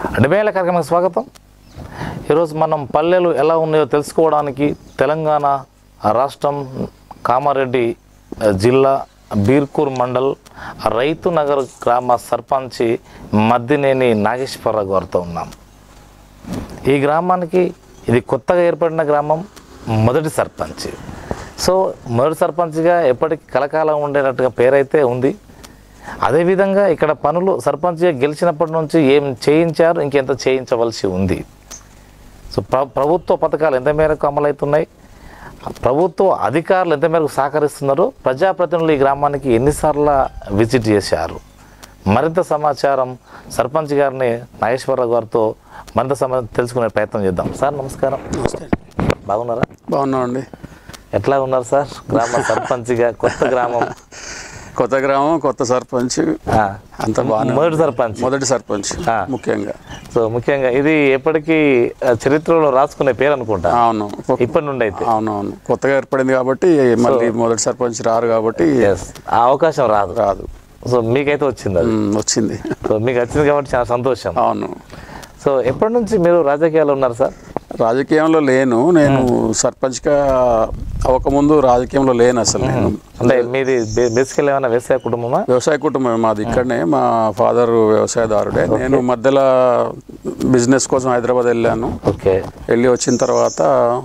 డిబేల కార్యక్రమానికి స్వాగతం ఈరోజు మనం పల్లెలు ఎలా ఉన్నాయో తెలుసుకోవడానికి తెలంగాణ రాష్ట్రం కామారెడ్డి ఆ, జిల్లా బీర్కూర్ మండల్ రైతు నగర్ గ్రామ సర్పంచి మద్దినేని నాగేశ్వరరావు గారితో ఉన్నాం ఈ గ్రామానికి ఇది కొత్తగా ఏర్పడిన గ్రామం మొదటి సర్పంచ్ సో మొదటి సర్పంచ్గా ఎప్పటికీ కలకాలం ఉండేటట్టుగా పేరైతే ఉంది అదేవిధంగా ఇక్కడ పనులు సర్పంచ్గా గెలిచినప్పటి నుంచి ఏం చేయించారు ఇంకెంత చేయించవలసి ఉంది సో ప్ర ప్రభుత్వ పథకాలు ఎంత మేరకు అమలవుతున్నాయి ప్రభుత్వ అధికారులు ఎంత మేరకు సహకరిస్తున్నారు ప్రజాప్రతినిధులు ఈ గ్రామానికి ఎన్నిసార్లు విజిట్ చేశారు మరింత సమాచారం సర్పంచ్ గారిని నాగేశ్వరరావు గారితో మరింత సమాచారం తెలుసుకునే ప్రయత్నం చేద్దాం సార్ నమస్కారం నమస్తే బాగున్నారా బాగున్నామండి ఎట్లా ఉన్నారు సార్ గ్రామ సర్పంచ్గా కొత్త గ్రామం కొత్త గ్రామం కొత్త సర్పంచ్ ఆ, అంత బాగానే మొదటి సర్పంచ్ మొదటి సర్పంచ్ ఆ. ముఖ్యంగా సో ముఖ్యంగా ఇది ఎప్పటికీ ఆ, చరిత్రలో రాసుకునే పేరు అనుకుంటా అవును కొ- ఇప్పటి నుండి అయితే అవునవును కొత్తగా ఏర్పడింది కాబట్టి మళ్ళీ మొదటి సర్పంచ్ రారు కాబట్టి ఎస్ ఆ అవకాశం రాదు రాదు సో మీకైతే వచ్చింది అది ఉమ్, వచ్చింది సో మీకు వచ్చింది కాబట్టి చాలా సంతోషం అవును సో ఎప్పటి నుంచి మీరు రాజకీయాలు ఉన్నారు సార్ రాజకీయంలో లేను నేను సర్పంచ్గా అవ్వకముందు రాజకీయంలో లేను అసలు నేను అంటే మీది బేసికల్ ఏమైనా వ్యవసాయ కుటుంబమా వ్యవసాయ కుటుంబం మాది ఇక్కడనే మా ఫాదర్ వ్యవసాయదారుడే నేను మధ్యలో బిజినెస్ కోసం హైదరాబాద్ వెళ్ళాను ఓకే వెళ్ళి వచ్చిన తర్వాత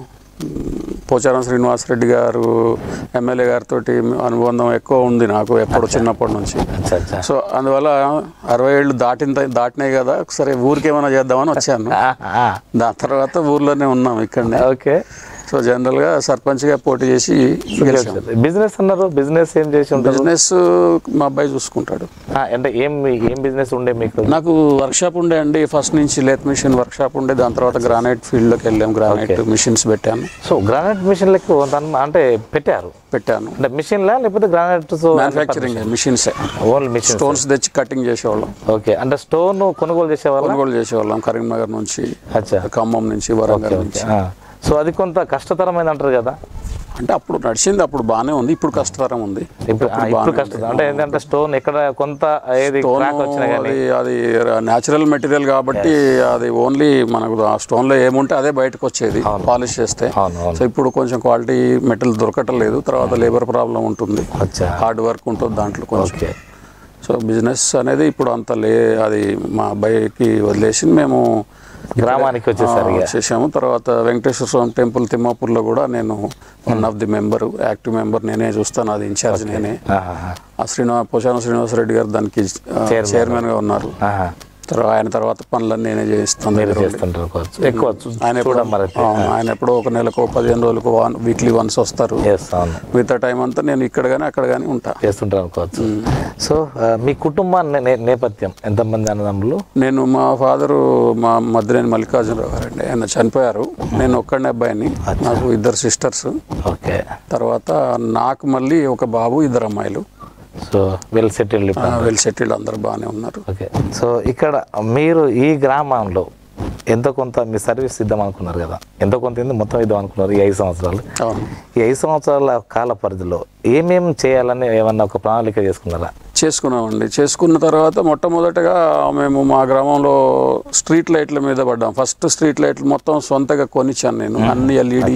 మ్, పోచారం శ్రీనివాసరెడ్డి గారు ఎమ్మెల్యే గారితో అనుబంధం ఎక్కువ ఉంది నాకు ఎప్పుడు చిన్నప్పటి నుంచి అచ్చా అచ్చా సో అందువల్ల అరవై ఏళ్ళు దాటిన దాటినాయి కదా సరే ఊరికి ఏమైనా చేద్దామని వచ్చాను ఆ, ఆ, దాని తర్వాత ఊర్లోనే ఉన్నాం ఇక్కడనే ఓకే సో జనరల్గా సర్పంచ్గా పోటీ చేసి గెలిచాం బిజినెస్ అన్నారు బిజినెస్ ఏం చేసి ఉంటారు బిజినెస్ మా అబ్బాయి చూసుకుంటాడు ఆ, అంటే ఏం ఏం బిజినెస్ ఉండే మీకు నాకు వర్క్షాప్ ఉండే అండి ఫస్ట్ నుంచి లేత్ మిషన్ వర్క్షాప్ ఉండే దాని తర్వాత గ్రానైట్ ఫీల్డ్లోకి వెళ్ళాం గ్రానైట్ మిషన్స్ పెట్టాను సో గ్రానైట్ మిషన్ లెక్క తన- అంటే పెట్టారు పెట్టాను అంటే మిషన్లా లేకపోతే granite manufacturing machines only machine stones తెచ్చి కటింగ్ చేసేవాళ్ళం ఓకే అంటే స్టోన్ కొనుగోలు చేసేవాళ్ళ కొనుగోలు చేసేవాళ్ళం కరీంనగర్ నుంచి అచ్చా ఖమ్మం నుంచి వరంగల్ నుంచి ఆ. సో అది కొంత కష్టతరమైంది అంటారు కదా అంటే అప్పుడు నడిచింది అప్పుడు బాగానే ఉంది ఇప్పుడు కష్టతరం ఉంది ఇప్పుడు ఆ, ఇప్పుడు కష్టం అంటే ఏంటంటే స్టోన్ ఎక్కడ కొంత ఏది క్రాక్ వచ్చినా కానీ అది అది న్యాచురల్ మెటీరియల్ కాబట్టి అది ఓన్లీ మనకు ఆ స్టోన్ లో ఏముంటే అదే బయటకు వచ్చేది పాలిష్ చేస్తే అవును అవును సో ఇప్పుడు కొంచెం క్వాలిటీ మెటీరియల్ దొరకటం లేదు తర్వాత లేబర్ ప్రాబ్లం ఉంటుంది అచ్చా హార్డ్ వర్క్ ఉంటుంది దాంట్లో కొంచెం ఓకే సో బిజినెస్ అనేది ఇప్పుడు అంత లే అది మా అబ్బాయికి వదిలేసి మేము గ్రామానికి వచ్చేసరి ఆ, చేసాము తర్వాత వెంకటేశ్వర స్వామి టెంపుల్ తిమ్మాపూర్లో కూడా నేను one of the member active member నేనే చూస్తాను అది ఇన్ఛార్జ్ నేనే ఆ శ్రీనివాస పోషాన శ్రీనివాసరెడ్డి గారు దానికి చైర్మన్గా ఉన్నారు తర్వాత ఆయన తర్వాత పనులన్నీ నేనే చేయిస్తాను మీరు దగ్గర ఉండి. చేస్తుంటారు కావచ్చు. ఎక్కువ చూ- ఆయన ఎప్పుడో- చూడం మరి అవును, ఆయన ఎప్పుడో ఒక నెలకు పదిహేను రోజులకు వన్ వీక్లీ వన్స్ వస్తారు ఎస్ అవును మిగతా టైం అంతా నేను ఇక్కడ కానీ అక్కడ కానీ ఉంటా చేస్తుంటారు అనుకోవచ్చు సో ఆ, మీ కుటుంబ నే- నేపథ్యం ఎంతమంది అన్నదమ్ములు నేను మా ఫాదరు మా మధ్యనేని మల్లికార్జునరావు గారండి ఆయన చనిపోయారు నేను ఒక్కడిని అబ్బాయిని నాకు ఇద్దరు సిస్టర్స్ ఓకే తర్వాత నాకు మళ్ళీ ఒక బాబు ఇద్దరు అమ్మాయిలు so well settled well settled అందరు బాగానే ఉన్నారు ఓకే సో ఇక్కడ మీరు ఈ గ్రామంలో ఎంతో కొంత మీ సర్వీస్ ఇద్దాం అనుకున్నారు కదా ఎంతో కొంత ఏంది మొత్తం ఇద్దాం అనుకున్నారు ఈ ఐదు సంవత్సరాలు అవును ఈ ఐదు సంవత్సరాల కాల పరిధిలో ఏమేమి చేయాలని ఏమన్నా ఒక ప్రణాళిక చేసుకున్నారా చేసుకున్నామండి చేసుకున్న తర్వాత మొట్టమొదటగా మేము మా గ్రామంలో స్ట్రీట్ లైట్ల మీద పడ్డాం ఫస్ట్ స్ట్రీట్ లైట్లు మొత్తం సొంతగా కొనిచ్చాను నేను అన్ని ఎల్ఈడి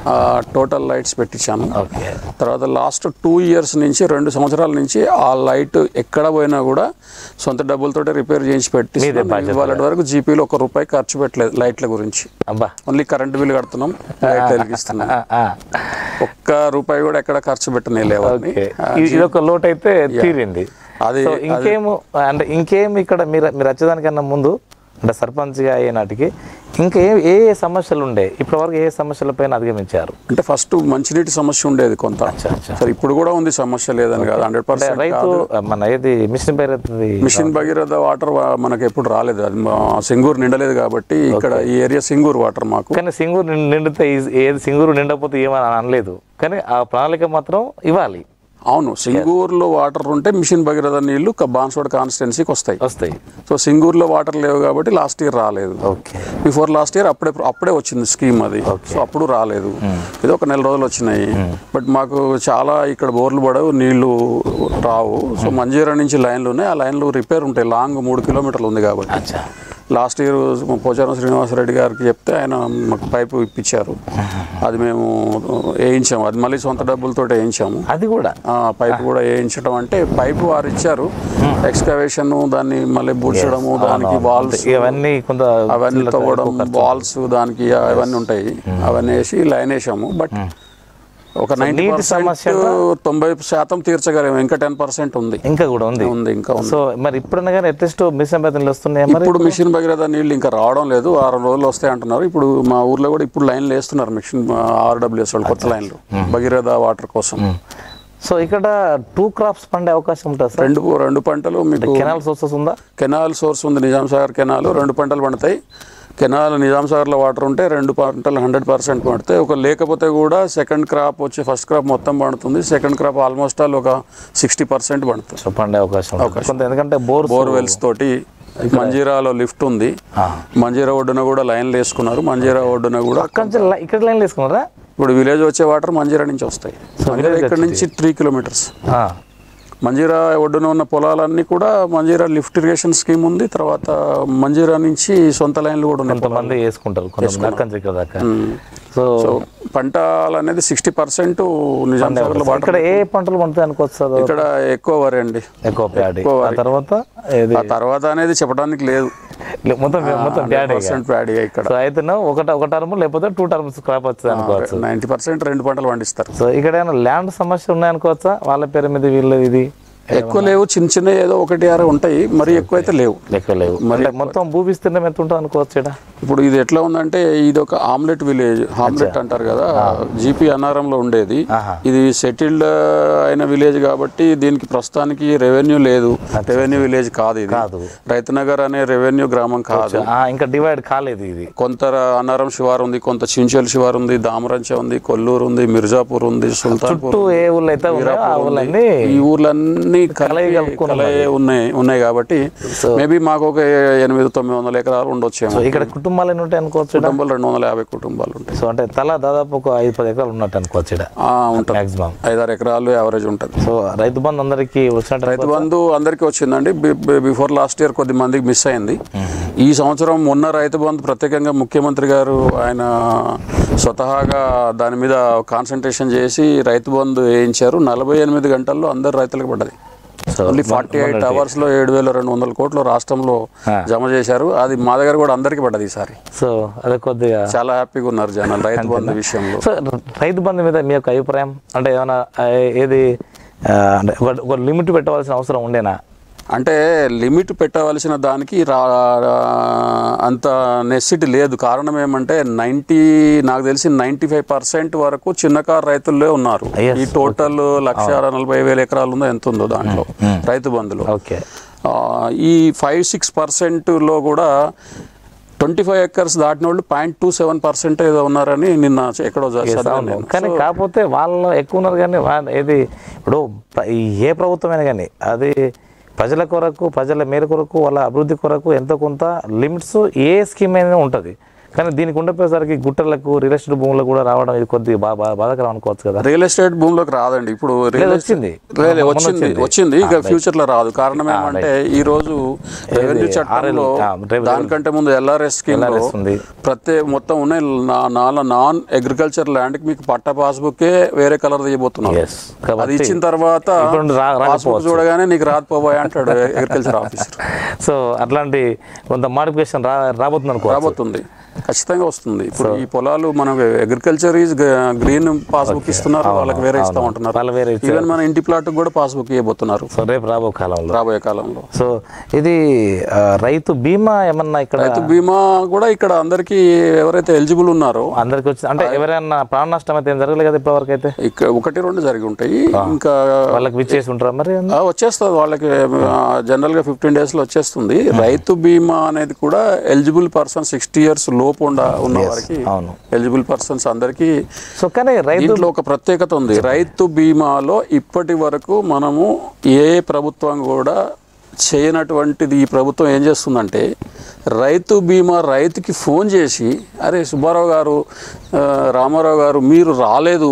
టోటల్ లైట్స్ పెట్టించాను ఓకే తర్వాత లాస్ట్ టూ ఇయర్స్ నుంచి రెండు సంవత్సరాల నుంచి ఆ లైట్ ఎక్కడ పోయినా కూడా సొంత డబ్బులతో రిపేర్ చేయించి పెట్టి ఇవాళ వరకు జీపీలో ఒక రూపాయి ఖర్చు పెట్టలేదు లైట్ల గురించి అబ్బా ఓన్లీ కరెంట్ బిల్ కడుతున్నాం లైట్ వెలిగిస్తున్నాం ఆ, ఆ. ఒక్క రూపాయి కూడా ఎక్కడ ఖర్చు పెట్టనే లేవని ఓకే ఇది ఇది ఒక లోటు అయితే తీరింది అది సో ఇంకేము అంటే ఇంకేం ఇక్కడ మీరు మీరు వచ్చేదానికన్నా ముందు అంటే సర్పంచ్గా అయ్యే నాటికి ఇంకా ఏ ఏ ఏ సమస్యలు ఉండే ఇప్పటివరకు ఏ సమస్యలపైన అధిగమించారు అంటే ఫస్ట్ మంచినీటి సమస్య ఉండేది కొంత అచ్చా అచ్చా సరే ఇప్పుడు కూడా ఉంది సమస్య లేదని కాదు హండ్రెడ్ పర్సెంట్ రైతు మన ఏది మిషన్ పేరుతుంది మిషన్ భగీరథ వాటర్ మనకు ఎప్పుడు రాలేదు అది మా సింగూరు నిండలేదు కాబట్టి ఇక్కడ ఈ ఏరియా సింగూరు వాటర్ మాకు కానీ సింగూరు నిం- నిండితే ఈ- ఏది సింగూరు నిండకపోతే ఏమని అనలేదు కానీ ఆ ప్రణాళిక మాత్రం ఇవ్వాలి అవును సింగూరులో వాటర్ ఉంటే మిషన్ భగీరథ నీళ్లు బాన్స్వాడ కాన్స్టిట్యున్సీకి వస్తాయి వస్తాయి సో సింగూరులో వాటర్ లేవు కాబట్టి లాస్ట్ ఇయర్ రాలేదు ఓకే బిఫోర్ లాస్ట్ ఇయర్ అప్పుడే అప్పుడే వచ్చింది స్కీమ్ అది సో అప్పుడు రాలేదు ఇది ఒక నెల రోజులు వచ్చినాయి బట్ మాకు చాలా ఇక్కడ బోర్లు పడవు నీళ్లు రావు సో మంజీరా నుంచి లైన్లు ఉన్నాయి ఆ లైన్లు రిపేర్ ఉంటాయి లాంగ్ మూడు కిలోమీటర్లు ఉంది కాబట్టి అచ్చా లాస్ట్ ఇయర్ పోచారం శ్రీనివాసరెడ్డి గారికి చెప్తే ఆయన మాకు పైపు ఇప్పించారు అది మేము వేయించాము అది మళ్ళీ సొంత డబ్బులతో వేయించాము అది కూడా ఆ పైపు కూడా వేయించడం అంటే పైపు వారు ఇచ్చారు ఎక్స్కవేషన్ దాన్ని మళ్ళీ బూడ్చడము దానికి వాల్స్ ఇవన్నీ కొంత అవన్నీ తవ్వడం వాల్స్ దానికి అవన్నీ ఉంటాయి అవన్నీ వేసి లైన్ వేసాము బట్ ఒక నైన్టీ నీటి సమస్య తొంభై శాతం తీర్చగలేము ఇంకా టెన్ పర్సెంట్ ఉంది ఇంకా కూడా ఉంది ఉంది ఇంకా ఉంది సో మరి ఇప్పుడున్న కానీ అట్లీస్ట్ మిషన్ బెతన్లు వస్తున్నాయి మరి ఇప్పుడు మిషన్ భగీరథ నీళ్ళు ఇంకా రావడం లేదు వారం రోజులు వస్తాయి అంటున్నారు ఇప్పుడు మా ఊర్లో కూడా ఇప్పుడు లైన్లు వేస్తున్నారు మిషన్ ఆర్డబ్ల్యూఎస్ వాళ్ళు కొత్త లైన్లు భగీరథ వాటర్ కోసం సో ఇక్కడ టూ క్రాప్స్ పండే అవకాశం ఉంటుంది సార్ రెండు రెండు పంటలు మీకు కెనాల్ సోర్సెస్ ఉందా కెనాల్ సోర్స్ ఉంది నిజాం సాగర్ కెనాల్ రెండు పంటలు పండుతాయి కెనాల్ నిజాం సాగర్లో వాటర్ ఉంటే రెండు పంటలు హండ్రెడ్ పర్సెంట్ పండుతాయి ఒక లేకపోతే కూడా సెకండ్ క్రాప్ వచ్చి ఫస్ట్ క్రాప్ మొత్తం పండుతుంది సెకండ్ క్రాప్ ఆల్మోస్ట్ ఆల్ ఒక సిక్స్టీ పర్సెంట్ పండుతుంది సో పండే అవకాశం ఉంటుంది. కొంత ఎందుకంటే బోర్ బోర్వెల్స్ తోటి మంజీరాలో లిఫ్ట్ ఉంది మంజీరా ఒడ్డున కూడా లైన్లు వేసుకున్నారు మంజీరా ఒడ్డున కూడా అక్కడి నుంచి లై- ఇక్కడ లైన్ వేసుకున్నారా ఇప్పుడు విలేజ్ వచ్చే వాటర్ మంజీరా నుంచి వస్తాయి మంజీరా ఇక్కడ నుంచి త్రీ కిలోమీటర్స్ ఆ. మంజీరా ఒడ్డున ఉన్న పొలాలన్నీ కూడా మంజీరా లిఫ్ట్ ఇరిగేషన్ స్కీమ్ ఉంది తర్వాత మంజీరా నుంచి సొంత లైన్లు కూడా ఉన్నాయి కొంతమంది వేసుకుంటారు కొంతమంది అక్కడి నుంచి ఇక్కడ దాకా సో సో పంటలు అనేది సిక్స్టీ పర్సెంట్ నిజాం సాగర్లో వాటర్ ఇక్కడ ఏ పంటలు పండుతాయి అనుకోవచ్చు సార్ ఇక్కడ ఎక్కువ వరి అండి ఎక్కువ ప్యాడీ ఆ తర్వాత ఇది ఆ తర్వాత అనేది చెప్పడానికి లేదు లే- మొత్తం మొత్తం ప్యాడీ పర్సెంట్ ప్యాడీ ఇక్కడ సో అయితే ఒక ఒక టర్మ్ లేకపోతే టూ టర్మ్స్ క్రాప్ వస్తుంది అనుకోవచ్చు నైంటీ పర్సెంట్ రెండు పంటలు పండిస్తారు సో ఇక్కడ ఏమైనా ల్యాండ్ సమస్య ఉన్నాయనుకోవచ్చా వాళ్ళ పేరు మీద వీళ్ళు ఇది ఎక్కువ లేవు చిన్న చిన్న ఏదో ఒకటి ఆరు ఉంటాయి మరి ఎక్కువ అయితే లేవు లెక్క లేవు అంటే మొత్తం భూ విస్తీర్ణం ఎంత ఉంటుంది అనుకోవచ్చు ఇక్కడ ఇప్పుడు ఇది ఎట్లా ఉందంటే ఇది ఒక ఆమ్లెట్ విలేజ్ ఆమ్లెట్ అంటారు కదా జీపీ అన్నారంలో ఉండేది ఆహా. ఇది సెటిల్డ్ అయిన విలేజ్ కాబట్టి దీనికి ప్రస్తుతానికి రెవెన్యూ లేదు రెవెన్యూ విలేజ్ కాదు ఇది కాదు. రైతునగర్ అనే రెవెన్యూ గ్రామం కాదు ఆ, ఇంకా డివైడ్ కాలేదు ఇది కొంత అన్నారం శివారు ఉంది కొంత చించల్ శివారు ఉంది దామరంచ ఉంది కొల్లూరు ఉంది మిర్జాపూర్ ఉంది సుల్తాన్పూర్ చుట్టూ ఏ ఊళ్ళో అయితే ఉన్నాయో ఆ ఊళ్ళన్నీ ఈ ఊర్లన్నీ కలిపి కలయి ఉన్నాయి ఉన్నాయి కాబట్టి మేబీ మాకు ఒక ఎనిమిది తొమ్మిది వందల ఎకరాలు ఉండొచ్చేమో ఇక్కడ కుటుంబాలు ఎన్ని ఉంటాయి అనుకోవచ్చు ఇక్కడ? కుటుంబాలు రెండు వందల యాభై కుటుంబాలు ఉంటాయి సో అంటే తల దాదాపు ఒక ఐదు పది ఎకరాలు ఉన్నట్టు అనుకోవచ్చు ఇక్కడ ఆ, ఉంటుంది మాక్సిమం ఐదారు ఎకరాలు యావరేజ్ ఉంటుంది సో రైతు బంధు అందరికీ వచ్చినట్టు రైతు బంధు అందరికీ వచ్చిందండి బిఫోర్ లాస్ట్ ఇయర్ కొద్ది మందికి మిస్ అయింది ఈ సంవత్సరం మొన్న రైతు బంధు ప్రత్యేకంగా ముఖ్యమంత్రి గారు ఆయన స్వతహాగా దాని మీద కాన్సన్ట్రేషన్ చేసి రైతు బంధు వేయించారు నలభై ఎనిమిది గంటల్లో అందరు రైతులకు పడ్డది so only forty eight hours లో ఏడు వేల రెండు వందల కోట్లు రాష్ట్రంలో జమ చేశారు అది మా దగ్గర కూడా అందరికీ పడ్డది ఈసారి సో అదే కొద్దిగా చాలా హ్యాపీగా ఉన్నారు జనాలు రైతు బంధు విషయంలో సో రైతు బంధు మీద మీ యొక్క అభిప్రాయం అంటే ఏమైనా ఆ, ఏది ఆ, అంటే ఒక ఒక లిమిట్ పెట్టవలసిన అవసరం ఉండేనా అంటే లిమిట్ పెట్టవలసిన దానికి రా అంత నెసిటీ లేదు కారణం ఏమంటే నైంటీ నాకు తెలిసి నైంటీ ఫైవ్ పర్సెంట్ వరకు చిన్నకారు రైతుల్లో ఉన్నారు Yes. ఈ టోటల్ లక్ష నలభై వేల ఎకరాలు ఉందో ఎంత ఉందో దాంట్లో రైతు బంధులో ఓకే ఆ, ఈ ఫైవ్ సిక్స్ పర్సెంట్లో కూడా ట్వంటీ ఫైవ్ ఎకర్స్ దాటిన వాళ్ళు పాయింట్ టూ సెవెన్ పర్సెంట్ ఏదో ఉన్నారని నిన్న ఎక్కడో చదివాను నేను. కానీ కాకపోతే వాళ్ళు ఎక్కువ ఉన్నారు కానీ వా- ఏది ఇప్పుడు ప్ర- ఈ ఏ ప్రభుత్వమైనా కానీ అది ప్రజల కొరకు ప్రజల మేర కొరకు వాళ్ళ అభివృద్ధి కొరకు ఎంతో కొంత లిమిట్స్ ఏ స్కీమ్ అయినా ఉంటుంది కానీ దీనికి ఉండపోయేసరికి గుట్టలకు రియల్ ఎస్టేట్ భూములకు కూడా రావడం ఇది కొద్దిగా బా బా- బాధాకరం అనుకోవచ్చు కదా రియల్ ఎస్టేట్ భూమిలోకి రాదండి ఇప్పుడు రియల్ లేదు, ఎస్టేట్ వచ్చింది. లేదు, మొన్న వచ్చింది వచ్చింది. వచ్చింది ఇక ఫ్యూచర్ లో రాదు కారణం ఏమంటే ఈ రోజు రెవెన్యూ చట్టంలో ఆ, రెవెన్యూ- దానికంటే ముందు ఎల్ఆర్ఎస్ స్కీమ్ లో LRS ఉంది. ప్రత్యేక మొత్తం ఉన్నాయి నా- నాల నాన్ అగ్రికల్చర్ ల్యాండ్ కి మీకు పట్ట పాస్బుక్ వేరే కలర్ తీయబోతున్నారు Yes. అది కాబట్టి ఇచ్చిన తర్వాత ఇప్పుడు రా- పాస్బుక్ చూడగానే నీకు రాకపోయా అంటాడు అగ్రికల్చర్ ఆఫీసర్ సో అట్లాంటి కొంత మాడిఫికేషన్ రా రాబోతుంది అనుకో రాబోతుంది ఖచ్చితంగా వస్తుంది ఇప్పుడు ఈ పొలాలు మనం అగ్రికల్చర్ ఈజ్ గ్రీన్ పాస్బుక్ ఇస్తున్నారు వాళ్ళకి వేరే ఇస్తా ఉంటున్నారు వాళ్ళు వేరే ఇచ్చారు. ఈవెన్ మన ఇంటి ప్లాట్ కూడా పాస్బుక్ ఇవ్వబోతున్నారు సో రేపు రాబో కాలంలో రాబోయే కాలంలో సో ఇది ఆ, రైతు బీమా ఏమన్నా ఇక్కడ రైతు బీమా కూడా ఇక్కడ అందరికీ ఎవరైతే ఎలిజిబుల్ ఉన్నారో అందరికి వచ్చి అంటే ఎవరైనా ప్రాణ నష్టం అయితే ఏం జరగలేదు కదా ఇప్పటివరకు అయితే ఇక్కడ ఒకటి రెండు జరిగి ఉంటాయి ఇంకా వాళ్ళకి విచ్చేసి ఉంటారా మరి ఆ, వచ్చేస్తుంది వాళ్ళకి జనరల్ గా ఫిఫ్టీన్ డేస్ లో వచ్చేస్తుంది రైతు బీమా అనేది కూడా ఎలిజిబుల్ పర్సన్ సిక్స్టీ ఇయర్స్ లోపు ఉండ ఉన్న వారికి అవును ఎలిజిబుల్ పర్సన్స్ అందరికీ సో కానీ రైతు దీంట్లో ఒక ప్రత్యేకత ఉంది రైతు బీమాలో ఇప్పటి వరకు మనము ఏ ప్రభుత్వం కూడా చేయనటువంటిది ఈ ప్రభుత్వం ఏం చేస్తుందంటే రైతు బీమా రైతుకి ఫోన్ చేసి అరే సుబ్బారావు గారు ఆ, రామారావు గారు మీరు రాలేదు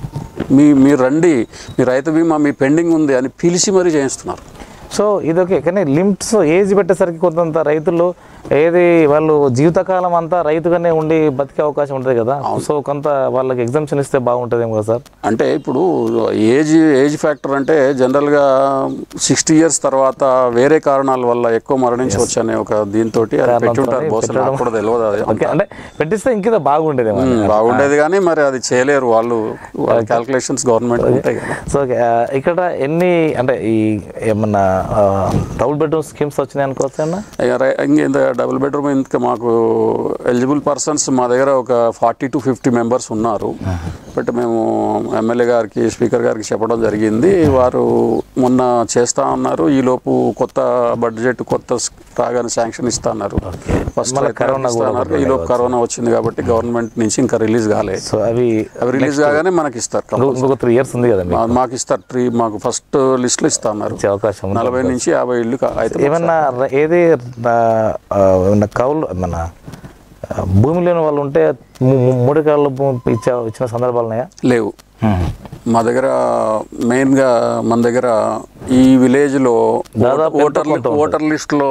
మీ మీరు రండి మీ రైతు బీమా మీ పెండింగ్ ఉంది అని పిలిచి మరీ చేయిస్తున్నారు సో ఇది ఓకే కానీ లిమిట్స్ ఏజ్ పెట్టేసరికి కొంత రైతులు ఏది వాళ్ళు జీవితకాలం అంతా రైతుగానే ఉండి బతికే అవకాశం ఉంటుంది కదా సో కొంత వాళ్ళకి ఎగ్జామ్షన్ ఇస్తే బాగుంటుందేమో కదా సార్ అంటే ఇప్పుడు ఏజ్ ఏజ్ ఫ్యాక్టర్ అంటే జనరల్గా సిక్స్టీ ఇయర్స్ తర్వాత వేరే కారణాల వల్ల ఎక్కువ మరణించవచ్చు అనే ఒక దీంతో అది పెట్టుంటారు బహుశా నాకు కూడా తెలియదు అది ఓకే అంటే పెట్టిస్తే ఇంకేదో బాగుండేదేమో ఉమ్, బాగుండేది కానీ మరి అది చేయలేరు వాళ్ళు క్యాల్కులేషన్స్ గవర్నమెంట్ ఉంటాయి కదా సో ఓకే, ఆ, ఇక్కడ ఎన్ని అంటే ఈ ఏమన్నా డబుల్ బెడ్రూమ్ స్కీమ్స్ వచ్చినాయి అనుకోవచ్చు అన్న ఇక రై- ఇంక డబుల్ బెడ్రూమ్ ఇంకా మాకు ఎలిజిబుల్ పర్సన్స్ మా దగ్గర ఒక ఫార్టీ టు ఫిఫ్టీ మెంబర్స్ ఉన్నారు బట్ మేము ఎమ్మెల్యే గారికి స్పీకర్ గారికి చెప్పడం జరిగింది వారు మొన్న చేస్తా ఉన్నారు ఈ లోపు కొత్త బడ్జెట్ కొత్త స్- రాగానే శాంక్షన్ ఇస్తా అన్నారు ఫస్ట్ కరోనా ఈ లోపు కరోనా వచ్చింది కాబట్టి గవర్నమెంట్ నుంచి ఇంకా రిలీజ్ కాలేదు సో అవి అవి రిలీజ్ కాగానే మనకి ఇస్తారు ఇంకొక- ఇంకొక త్రీ ఇయర్స్ ఉంది కదా మీకు మా- మాకు ఇస్తారు ట్రీ మాకు ఫస్ట్ లిస్ట్లో ఇస్తా అన్నారు వచ్చే అవకాశం ఉంది నలభై నుంచి యాభై ఇళ్ళు కా- అయితే ఏమన్నా ర- ఏది ఆ, ఆ, ఏమన్నా కౌలు మన ఆ, భూమి లేని వాళ్ళు ఉంటే ము- ము- మూడు ఎకరాల భూమి ఇచ్చే ఇచ్చిన సందర్భాలు ఉన్నాయా లేవు మా దగ్గర మెయిన్గా మన దగ్గర ఈ విలేజ్లో దాదాపు ఎంత ఓటర్ కొంత ఓటర్ లిస్ట్లో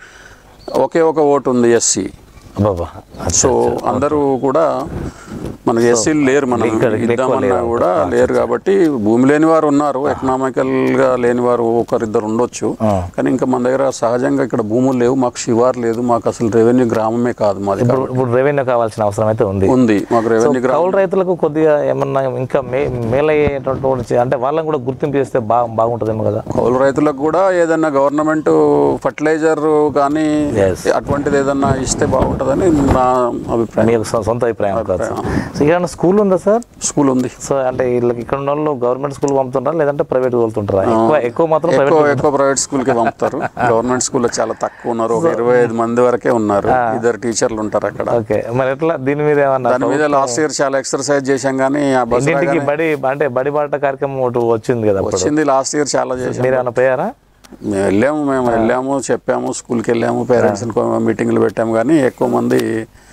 ఒకే ఒక ఓటు ఉంది ఎస్సీ అబ్బాబా సో అందరూ కూడా మనకి ఎస్సీలు లేరు మనం ఇక్కడ ఎక్కువ ఇద్దామన్నా లేరు. కూడా లేరు కాబట్టి భూమి లేని వారు ఉన్నారు ఎకనామికల్ గా లేని వారు ఒకరిద్దరు ఉండొచ్చు ఆ. కానీ ఇంకా మన దగ్గర సహజంగా ఇక్కడ భూములు లేవు మాకు శివారు లేదు మాకు అసలు రెవెన్యూ గ్రామమే కాదు మాది ఇప్పుడు ఇప్పుడు రెవెన్యూ కావాల్సిన అవసరం అయితే ఉంది ఉంది మాకు రెవెన్యూ గ్రామం కౌలు రైతులకు కొద్దిగా ఏమన్నా ఇంకా మే మేలయ్యేటటువంటి అంటే వాళ్ళని కూడా గుర్తింపు చేస్తే బాగా బాగుంటుందేమో కదా కౌలు రైతులకు కూడా ఏదన్నా గవర్నమెంట్ ఫర్టిలైజర్ కానీ Yes. అటువంటిది ఏదన్నా ఇస్తే బాగుంటుందని నా అభిప్రాయం మీ యొక్క సొ- సొంత అభిప్రాయం కాదు సో ఇక్కడ స్కూల్ ఉందా సార్ స్కూల్ ఉంది సో అంటే వీళ్ళకి ఇక్కడ ఉన్న వాళ్ళు గవర్నమెంట్ స్కూల్ పంపుతుంటారా లేదంటే ప్రైవేట్ వెళ్తుంటారా ఎక్కువ ఎక్కువ మాత్రం ప్రైవేట్ ఎక్కువ ఎక్కువ ప్రైవేట్ స్కూల్ కి పంపుతారు గవర్నమెంట్ స్కూల్లో చాలా తక్కువ ఉన్నారు ఒక ఇరవై ఐదు మంది వరకే ఉన్నారు ఇద్దరు టీచర్లు ఉంటారు అక్కడ ఓకే మరి ఎట్లా దీని మీద ఏమన్నా దాని మీద లాస్ట్ ఇయర్ చాలా ఎక్సర్సైజ్ చేశాం కానీ ఆ బస్ ఇంటింటికి బడి అంటే బడి బాట కార్యక్రమం ఒకటి వచ్చింది కదా అప్పుడు వచ్చింది లాస్ట్ ఇయర్ చాలా చేశాం మీరు ఏమైనా పోయారా మేము వెళ్ళాము మేము వెళ్ళాము చెప్పాము స్కూల్కి వెళ్ళాము పేరెంట్స్ మీటింగ్లు పెట్టాము కానీ ఎక్కువ మంది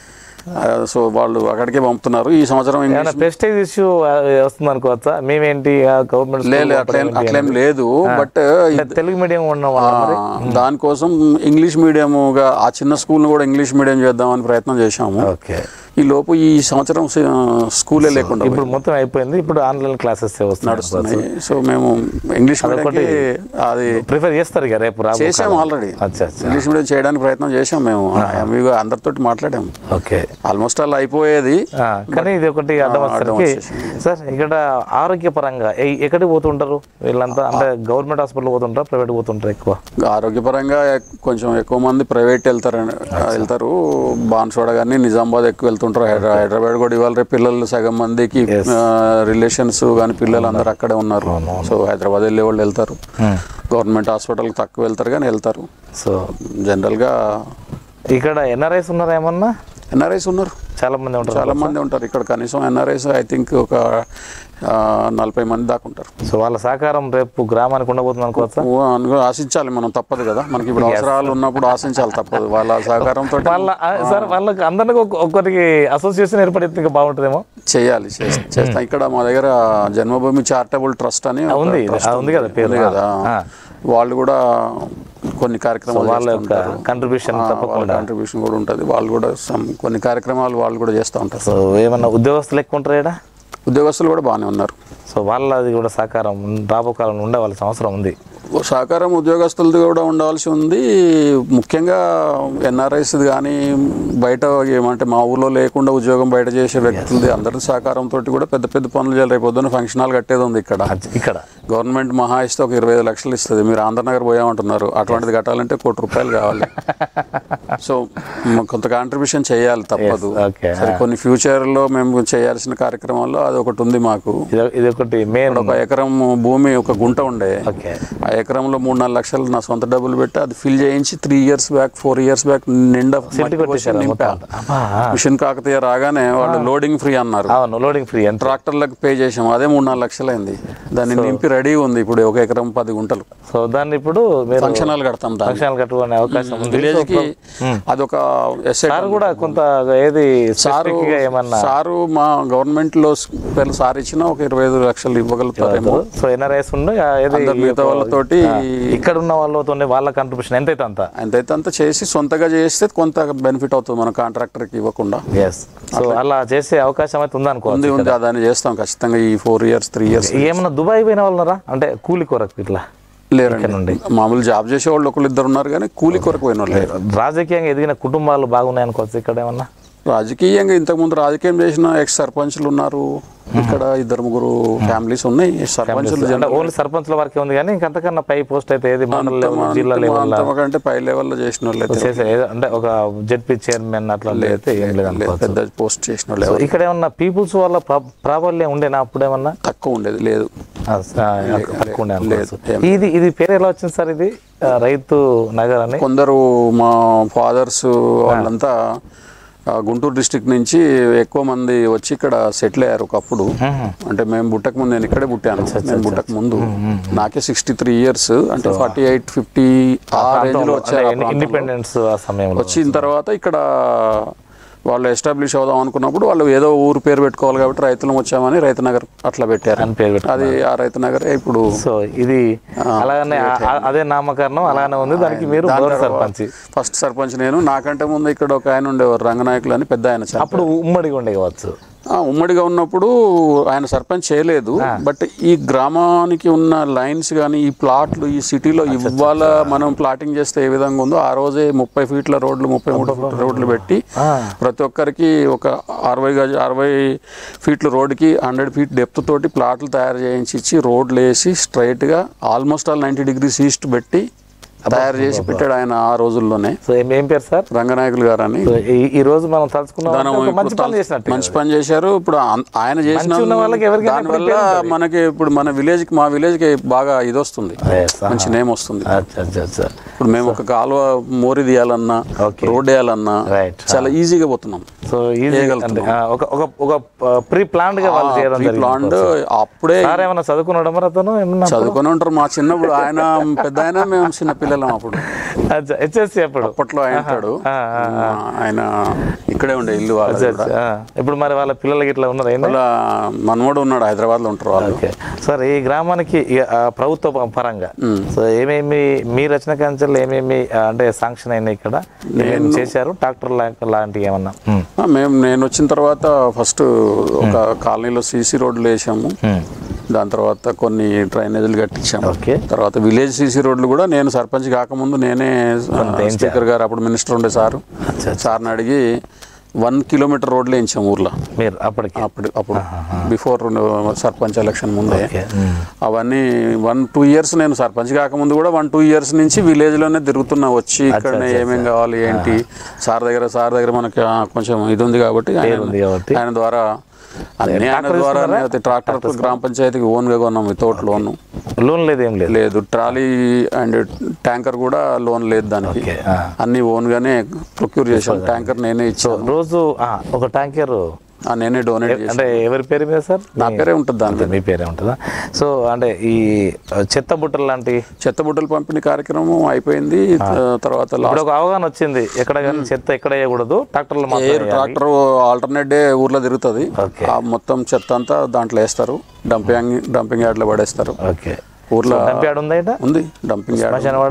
ఆ, సో వాళ్ళు అక్కడికే పంపుతున్నారు ఈ సంవత్సరం ఇంగ్లీష్ ఏమైనా ప్రెస్టేజ్ ఇష్యూ వస్తుంది అనుకోవచ్చా మేమేంటి గవర్నమెంట్ లేదు అట్లేం అట్లేం లేదు బట్ తెలుగు మీడియం ఉన్న వాళ్ళ మరి దానికోసం ఇంగ్లీష్ మీడియంగా ఆ చిన్న స్కూల్ని కూడా ఇంగ్లీష్ మీడియం చేద్దామని ప్రయత్నం చేశాము ఓకే ఈ లోపు ఈ సంవత్సరం స- స్కూలే లేకుండా ఇప్పుడు మొత్తం అయిపోయింది ఇప్పుడు ఆన్లైన్ క్లాసెస్ వస్తున్నాయి నడుస్తున్నాయి సో మేము ఇంగ్లీష్ మీడియంకి అది ప్రిఫర్ చేస్తారు ఇక రేపు రాబో చేసాం ఆల్రెడీ అచ్చా అచ్చా ఇంగ్లీష్ మీడియం చేయడానికి ప్రయత్నం చేసాం మేము ఎంఈ అందరితో మాట్లాడాము ఓకే ఆల్మోస్ట్ అలా అయిపోయేది ఆ, కానీ ఇది ఒకటి అడ్డం వచ్చేసరికి సార్ ఇక్కడ ఆరోగ్యపరంగా ఎ- ఎక్కడికి పోతుంటారు వీళ్ళంతా అంటే గవర్నమెంట్ హాస్పిటల్ పోతుంటారా ప్రైవేట్ పోతుంటారు ఎక్కువ ఆరోగ్యపరంగా ఎక్- కొంచెం ఎక్కువ మంది ప్రైవేట్ వెళ్తారు వెళ్తారు బాన్స్వాడ కానీ నిజామాబాద్ ఎక్కువ వెళ్తుంటారు హైదరా- హైదరాబాద్ కూడా ఇవాళ రేపు పిల్లలు సగం మందికి రిలేషన్స్ కానీ పిల్లలు అందరూ అక్కడే ఉన్నారు సో హైదరాబాద్ వెళ్ళే వాళ్ళు వెళ్తారు గవర్నమెంట్ హాస్పిటల్కి తక్కువ వెళ్తారు కానీ వెళ్తారు సో జనరల్గా ఇక్కడ ఎన్ఆర్ఐస్ ఉన్నారా ఏమన్నా ఎన్ఆర్ఐస్ ఉన్నారు చాలా మంది ఉంటారు చాలా మంది ఉంటారు ఇక్కడ కనీసం ఎన్ఆర్ఐస్ ఐ థింక్ ఒక ఆ, నలభై మంది దాకా ఉంటారు సో వాళ్ళ సహకారం రేపు గ్రామానికి ఉండబోతుంది అనుకోవచ్చా ఓ, అనుకో ఆశించాలి మనం తప్పదు కదా మనకి ఇప్పుడు అవసరాలు ఉన్నప్పుడు ఆశించాలి తప్పదు వాళ్ళ సహకారంతో వాళ్ళ ఆ, సార్ వాళ్ళకి అందరికి ఒక్క- ఒక్కరికి అసోసియేషన్ ఏర్పడితే ఇంకా బాగుంటుందేమో చేయాలి చేస్- చేస్తాం ఇక్కడ మా దగ్గర జన్మభూమి చారిటబుల్ ట్రస్ట్ అని ఒక ఉంది trust ఆ, ఉంది కదా పేరు ఉంది కదా ఆ. వాళ్ళు కూడా కొన్ని కార్యక్రమాలు వాళ్ళ యొక్క కంట్రిబ్యూషన్ వాళ్ళ తప్పకుండా కాంట్రిబ్యూషన్ కూడా ఉంటుంది వాళ్ళు కూడా some- కొన్ని కార్యక్రమాలు వాళ్ళు కూడా చేస్తూ ఉంటారు సో ఏమన్నా ఉద్యోగస్తులు ఎక్కువ ఉంటారు ఇక్కడ ఉద్యోగస్తులు కూడా బాగానే ఉన్నారు సో వాళ్ళది కూడా సహకారం రాబో కాలంలో ఉండవలసిన అవసరం ఉంది సహకారం ఉద్యోగస్తులది కూడా ఉండవలసి ఉంది ముఖ్యంగా ఎన్ఆర్ఐస్ కానీ బయట ఏమంటే మా ఊర్లో లేకుండా ఉద్యోగం బయట చేసే వ్యక్తులది అందరి సహకారంతో కూడా పెద్ద పెద్ద పనులు చేయాలి రేపు పొద్దున్న ఫంక్షన్ హాల్ కట్టేది ఉంది ఇక్కడ అది ఇక్కడ గవర్నమెంట్ మహా ఇస్తే ఒక ఇరవై ఐదు లక్షలు ఇస్తుంది మీరు ఆంధ్రనగర్ పోయామంటున్నారు అటువంటిది కట్టాలంటే కోటి రూపాయలు కావాలి సో మ- కొంత కాంట్రిబ్యూషన్ చేయాలి తప్పదు ఓకే సరే కొన్ని ఫ్యూచర్లో మేము చేయాల్సిన కార్యక్రమాల్లో అది ఒకటి ఉంది మాకు ఇది ఇది ఒకటి మెయిన్ ఒక ఎకరం భూమి ఒక గుంట ఉండే ఓకే ఆ ఎకరంలో మూడు నాలుగు లక్షలు నా సొంత డబ్బులు పెట్టి అది ఫిల్ చేయించి three years back four years back నిండా మట్టి పోసి నింపా అబ్బా, మిషన్ కాకతీయ రాగానే వాళ్ళు లోడింగ్ ఫ్రీ అన్నారు అవును లోడింగ్ ఫ్రీ ఎంత ట్రాక్టర్లకు పే చేసాం అదే మూడు నాలుగు లక్షలు అయింది దాన్ని నింపి రెడీ ఉంది ఇప్పుడు ఒక ఎకరం పది గుంటలు సో దాన్ని ఇప్పుడు మీరు ఫంక్షన్ హాల్ కడతాం దాన్ని ఫంక్షన్లు కట్టుకునే అవకాశం ఉంది విలేజ్ కి అదొక ఎస్ఐ సార్ కూడా కొంత ఏది సారు specific గా ఏమన్నా సారు మా గవర్నమెంట్ లో పేరు సార్ ఇచ్చిన ఒక ఇరవై ఐదు లక్షలు ఇవ్వగలుగుతారేమో సో ఎన్ఆర్ఐస్ ఉండు ఆ, ఏది అందరు మిగతా వాళ్ళతోటి తోటి ఇక్కడ ఉన్న వాళ్ళతో వాళ్ళ కంట్రిబ్యూషన్ ఎంతైతే అంత ఎంతైతే అంత చేసి సొంతగా చేస్తే కొంత బెనిఫిట్ అవుతుంది మన కాంట్రాక్టర్కి ఇవ్వకుండా ఎస్ సో అలా చేసే అవకాశం అయితే ఉందనుకోవచ్చు ఉంది ఉంది దాన్ని చేస్తాం ఖచ్చితంగా ఈ ఫోర్ ఇయర్స్ త్రీ ఇయర్స్ ఏమన్నా దుబాయ్ పోయిన వాళ్ళు ఉన్నారా అంటే కూలి కొరకు ఇట్లా లేరండి మామూలు జాబ్ చేసే వాళ్ళు ఒకళ్ళు ఇద్దరు ఉన్నారు కానీ కూలి కొరకు పోయిన వాళ్ళు లేరు రాజకీయంగా ఎదిగిన కుటుంబాలు బాగున్నాయి అనుకోవచ్చు ఇక్కడ ఏమన్నా రాజకీయంగా ఇంతకుముందు రాజకీయం చేసిన ఎక్స్ సర్పంచ్లు ఉన్నారు ఇక్కడ ఇద్దరు ముగ్గురు ఫ్యామిలీస్ ఉన్నాయి సర్పంచ్లు అంటే ఓన్లీ సర్పంచ్ల వరకే ఉంది కానీ ఇంకంతకన్నా పై పోస్ట్ అయితే ఏది మండల లెవెల్ జిల్లా లెవెల్ అంతకంటే పై లెవెల్లో చేసిన వాళ్ళు అయితే చేసే ఏదో- అంటే ఒక జెడ్పీ చైర్మన్ అట్లా అయితే ఏం లేదు లేదు, అనుకోవచ్చు పెద్ద పోస్ట్ చేసిన వాళ్ళు ఎవరు ఇక్కడ ఏమన్నా పీపుల్స్ వల్ల ప్రా- ప్రాబల్యం ఉండేనా అప్పుడేమన్నా తక్కువ ఉండేది లేదు ఆ, ఆ, తక్కువ ఉండే అనుకోవచ్చు ఇది ఇది పేరు ఎలా వచ్చింది సార్ ఇది ఆ, రైతు నగర్ అని కొందరు మా ఫాదర్స్ వాళ్ళంతా ఆ, గుంటూరు డిస్ట్రిక్ట్ నుంచి ఎక్కువ మంది వచ్చి ఇక్కడ సెటిల్ అయ్యారు ఒకప్పుడు అంటే మేము పుట్టక ముందు నేను ఇక్కడే పుట్టాను నేను పుట్టక ముందు నాకే సిక్స్టీ త్రీ ఇయర్స్ అంటే ఫార్టీ ఎయిట్ ఫిఫ్టీ ఆ రేంజ్ లో వచ్చారు ఆ ప్రాంతంలో. ఇండిపెండెన్స్ ఆ సమయంలో వచ్చిన తర్వాత ఇక్కడ వాళ్ళు ఎస్టాబ్లిష్ అవుదాం అనుకున్నప్పుడు వాళ్ళు ఏదో ఊరు పేరు పెట్టుకోవాలి కాబట్టి రైతులం వచ్చామని రైతు నగర్ అట్లా పెట్టారు అని పేరు పెట్టు అది ఆ రైతు నగరే ఇప్పుడు సో ఇది అలాగనే ఆ- ఆ- అదే నామకరణం అలానే ఉంది దానికి మీరు గౌరవ సర్పంచ్ ఫస్ట్ సర్పంచ్ నేను నాకంటే ముందు ఇక్కడ ఒక ఆయన ఉండేవారు రంగనాయకులు అని పెద్ద ఆయన చనిపోయారు. అప్పుడు ఉమ్మడిగా ఉండే కావచ్చు ఆ, ఉమ్మడిగా ఉన్నప్పుడు ఆయన సర్పంచ్ చేయలేదు బట్ ఈ గ్రామానికి ఉన్న లైన్స్ కానీ ఈ ప్లాట్లు ఈ సిటీలో ఇవాళ మనం ప్లాటింగ్ చేస్తే ఏ విధంగా ఉందో ఆ రోజే ముప్పై ఫీట్ల రోడ్లు ముప్పై మూడు ఫీట్ల రోడ్లు పెట్టి ప్రతి ఒక్కరికి ఒక అరవై గజ అరవై ఫీట్ల రోడ్డుకి హండ్రెడ్ ఫీట్ డెప్త్ తోటి ప్లాట్లు తయారు చేయించి ఇచ్చి రోడ్లు వేసి స్ట్రైట్గా almost all ninety degrees east పెట్టి తయారు చేసి పెట్టాడు ఆయన ఆ రోజుల్లోనే సో ఏం ఏం పేరు సార్ రంగనాయకులు గారు అని సో ఈ- ఈ రోజు మనం తలుచుకున్నాం దానం అంటే ఒక మంచి ఇప్పుడు పని చేసినట్టు మంచి పని చేశారు ఇప్పుడు అన్- ఆయన చేసిన మంచి ఉన్న వాళ్ళకి ఎవరికైనా దానివల్ల మనకి ఇప్పుడు మన విలేజ్ కి మా విలేజ్ కి బాగా ఇది వస్తుంది Yes, ah. మంచి నేమ్ వస్తుంది అచ్చా అచ్చా అచ్చా ఇప్పుడు మేము ఒక కాలువ మోరి తీయాలన్నా Okay. రోడ్ వేయాలన్నా Right. చాలా ఈజీగా పోతున్నాం సో ఈజీ అంటే ఆ, ఒక ఒక ఒక ప్రీ ప్లాన్డ్ గా వాళ్ళు చేయడం జరిగింది ప్లాంట్ అప్పుడే సార్ ఏమన్నా చదువుకున్నాడు మరి అతను ఏమన్నా చదువుకొని ఉంటారు మా చిన్నప్పుడు ఆయన పెద్ద ఆయన మేము చిన్న పిల్లలం అప్పుడు అచ్చా హెచ్ఎస్సి అప్పుడు అప్పట్లో ఆయన ఉంటాడు ఆయన ఇక్కడే ఉండే ఇల్లు వాళ్ళది కూడా. అచ్చా. ఇప్పుడు మరి వాళ్ళ పిల్లలకి ఇట్లా ఉన్నారు ఏంటి వాళ్ళ మనవడు ఉన్నాడు హైదరాబాద్ లో ఉంటారు వాళ్ళు ఓకే సార్ ఈ గ్రామానికి ఇక, ఆ, ప్రభుత్వ ప- పరంగా సో ఏమేమి మీ రచన కంచెలు ఏమేమి ఆ, అంటే శాంక్షన్ అయినాయి ఇక్కడ ఏమేమి చేశారు ట్రాక్టర్ లా- లాంటివి ఏమన్నా ఉమ్. ఆ, మేము నేను వచ్చిన తర్వాత ఫస్ట్ ఒక కాలనీలో సీసీ రోడ్లు వేసాము దాని తర్వాత కొన్ని డ్రైనేజీలు కట్టించాము ఓకే తర్వాత విలేజ్ సీసీ రోడ్లు కూడా నేను సర్పంచ్ కాకముందు నేనే ఆ, స్పీకర్ గారు అప్పుడు మినిస్టర్ ఉండే సారు సార్ని అడిగి వన్ కిలోమీటర్ రోడ్లు వేయించాము ఊర్లో మీరు అప్పటికి అప్పుడు అప్పుడు బిఫోర్ సర్పంచ్ ఎలక్షన్ ముందే ఓకే ఉమ్. అవన్నీ వన్ టూ ఇయర్స్ నేను సర్పంచ్ కాకముందు కూడా వన్ టూ ఇయర్స్ నుంచి విలేజ్ లోనే తిరుగుతున్నా వచ్చి ఇక్కడనే ఏమేం కావాలి ఏంటి సార్ దగ్గర సార్ దగ్గర మనకి ఆ, కొంచెం ఇది ఉంది కాబట్టి ఆయన- ఉంది కాబట్టి. ఆయన ద్వారా అన్ని ఆయన ద్వారా ట్రాక్టర్ గ్రామ పంచాయతీకి ఓన్ గా కొన్నాం వితౌట్ లోన్ లోన్ లేదు ఏం లేదు లేదు ట్రాలీ అండ్ ట్యాంకర్ కూడా లోన్ లేదు దానికి ఓకే ఆ. అన్ని ఓన్ గానే ప్రొక్యూర్ చేసాం ట్యాంకర్ నేనే ఇచ్చాను రోజు ఆ, ఒక ట్యాంకర్ ఆ, నేనే డొనేట్ చేసాను అంటే ఎవరి పేరు మీద సార్ నా పేరే ఉంటుంది దాని అంతే మీ పేరే ఉంటుందా సో అంటే ఈ ఆ, చెత్త బుట్టలు లాంటి చెత్త బుట్టలు పంపిణీ కార్యక్రమం అయిపోయింది ఆ, తర్వాత లాస్ట్ ఇప్పుడు ఒక అవగాహన వచ్చింది ఎక్కడ కానీ చెత్త ఎక్కడ వేయకూడదు ట్రాక్టర్లు మాత్రం ఎయిర్ ట్రాక్టర్ ఆల్టర్నేట్ డే ఊర్లో తిరుగుతుంది ఓకే. ఆ మొత్తం చెత్త అంతా దాంట్లో వేస్తారు డంపింగ్ డంపింగ్ యార్డ్లో పడేస్తారు ఓకే ఊర్లో డంప్యాడ్ ఉందా ఇక్కడ ఉంది డంపింగ్ యార్డ్ శ్మశానవాడ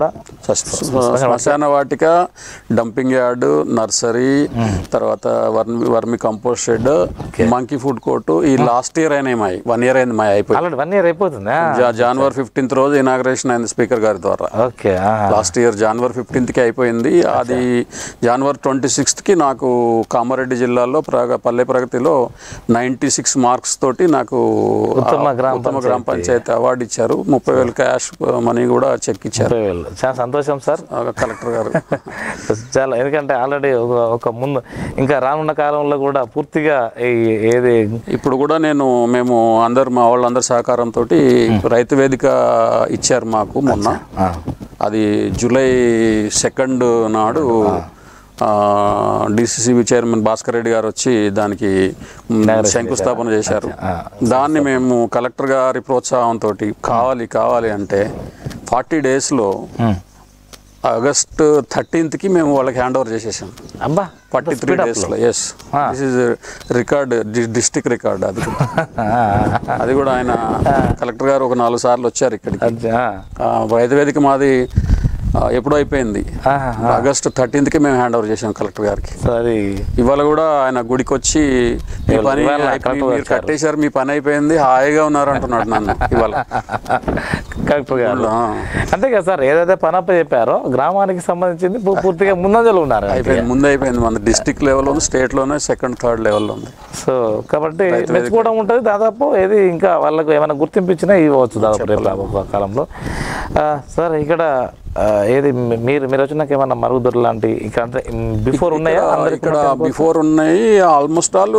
శ్మశాన వాటిక డంపింగ్ యార్డ్ నర్సరీ తర్వాత vermi vermicompost shed monkey food court ఈ లాస్ట్ ఇయర్ అయినాయి మాయి వన్ ఇయర్ అయింది మాయి అయిపోయి ఆల్రెడీ వన్ ఇయర్ అయిపోతుందా జా- జనవరి ఫిఫ్టీన్త్ రోజు ఇనాగ్రేషన్ అయింది స్పీకర్ గారి ద్వారా ఓకే లాస్ట్ ఇయర్ జనవరి ఫిఫ్టీన్త్కి అయిపోయింది అది జనవరి ట్వంటీ సిక్స్త్కి నాకు కామారెడ్డి జిల్లాలో ప్రగ పల్లె ప్రగతిలో నైంటీ సిక్స్ మార్క్స్ తోటి నాకు ఉత్తమ ఆ గ్రామ ఉత్తమ గ్రామ పంచాయతీ అవార్డు ఇచ్చారు ముప్పై వేలు క్యాష్ మనీ కూడా చెక్ ఇచ్చారు ముప్పై వేలు చాలా సంతోషం సార్ ఆ కలెక్టర్ గారు చాలా ఎందుకంటే ఆల్రెడీ ఒక ఒక ముందు ఇంకా రానున్న కాలంలో కూడా పూర్తిగా ఈ ఏది ఇప్పుడు కూడా నేను మేము అందరు మా వాళ్ళందరి సహకారంతో రైతు వేదిక ఇచ్చారు మాకు మొన్న ఆ, అది జూలై సెకండ్ నాడు డిసిసిబి చైర్మన్ భాస్కర్ రెడ్డి గారు వచ్చి దానికి మ్, శంకుస్థాపన చేశారు దాన్ని మేము కలెక్టర్ గారి ప్రోత్సాహంతో కావాలి కావాలి అంటే ఫార్టీ డేస్లో ఉమ్, ఆగస్ట్ థర్టీన్త్కి మేము వాళ్ళకి హ్యాండ్ ఓవర్ చేసేసాం అబ్బా ఫార్టీ త్రీ డేస్లో yes this is record district record అది కూడా. అది కూడా ఆయన కలెక్టర్ గారు ఒక నాలుగు సార్లు వచ్చారు ఇక్కడికి అచ్చా. ఆ, రైతు వేదిక మాది ఆ, ఎప్పుడో అయిపోయింది ఆహా. ఆగస్ట్ థర్టీన్త్కి మేము హ్యాండ్ ఓవర్ చేసాం కలెక్టర్ గారికి సో అది ఇవాళ కూడా ఆయన గుడికి వచ్చి మీ ఇవాళ- పని ఇవాళ అయిపోయి- కలెక్టర్ మీరు కట్టేశారు మీ పని అయిపోయింది హాయిగా ఉన్నారు అంటున్నాడు నన్ను ఇవాళ కలెక్టర్ గారు ఆ, అంతే కదా సార్ ఏదైతే పనప్ప చెప్పారో గ్రామానికి సంబంధించింది పూ- పూర్తిగా ముందంజలు ఉన్నారు అయిపోయింది ముందు అయిపోయింది మన డిస్టిక్ లెవెల్లో ఉంది స్టేట్లోనే సెకండ్ థర్డ్ లెవెల్లో ఉంది సో కాబట్టి మెచ్చుకోవడం ఉంటుంది దాదాపు ఏది ఇంకా వాళ్ళకు ఏమైనా గుర్తింపు ఇచ్చినా ఇవ్వచ్చు దాదాపు రేపు రాబో కాలంలో ఆ, సార్ ఇక్కడ ఆ, ఏది మీ- మీరు మీరు వచ్చినాక ఏమన్నా మరుగుదొడ్లు లాంటి ఇక్కడ అంటే బిఫోర్ ఉన్నాయా అందరికి ఇక్కడ బిఫోర్ ఉన్నాయి ఆల్మోస్ట్ ఆల్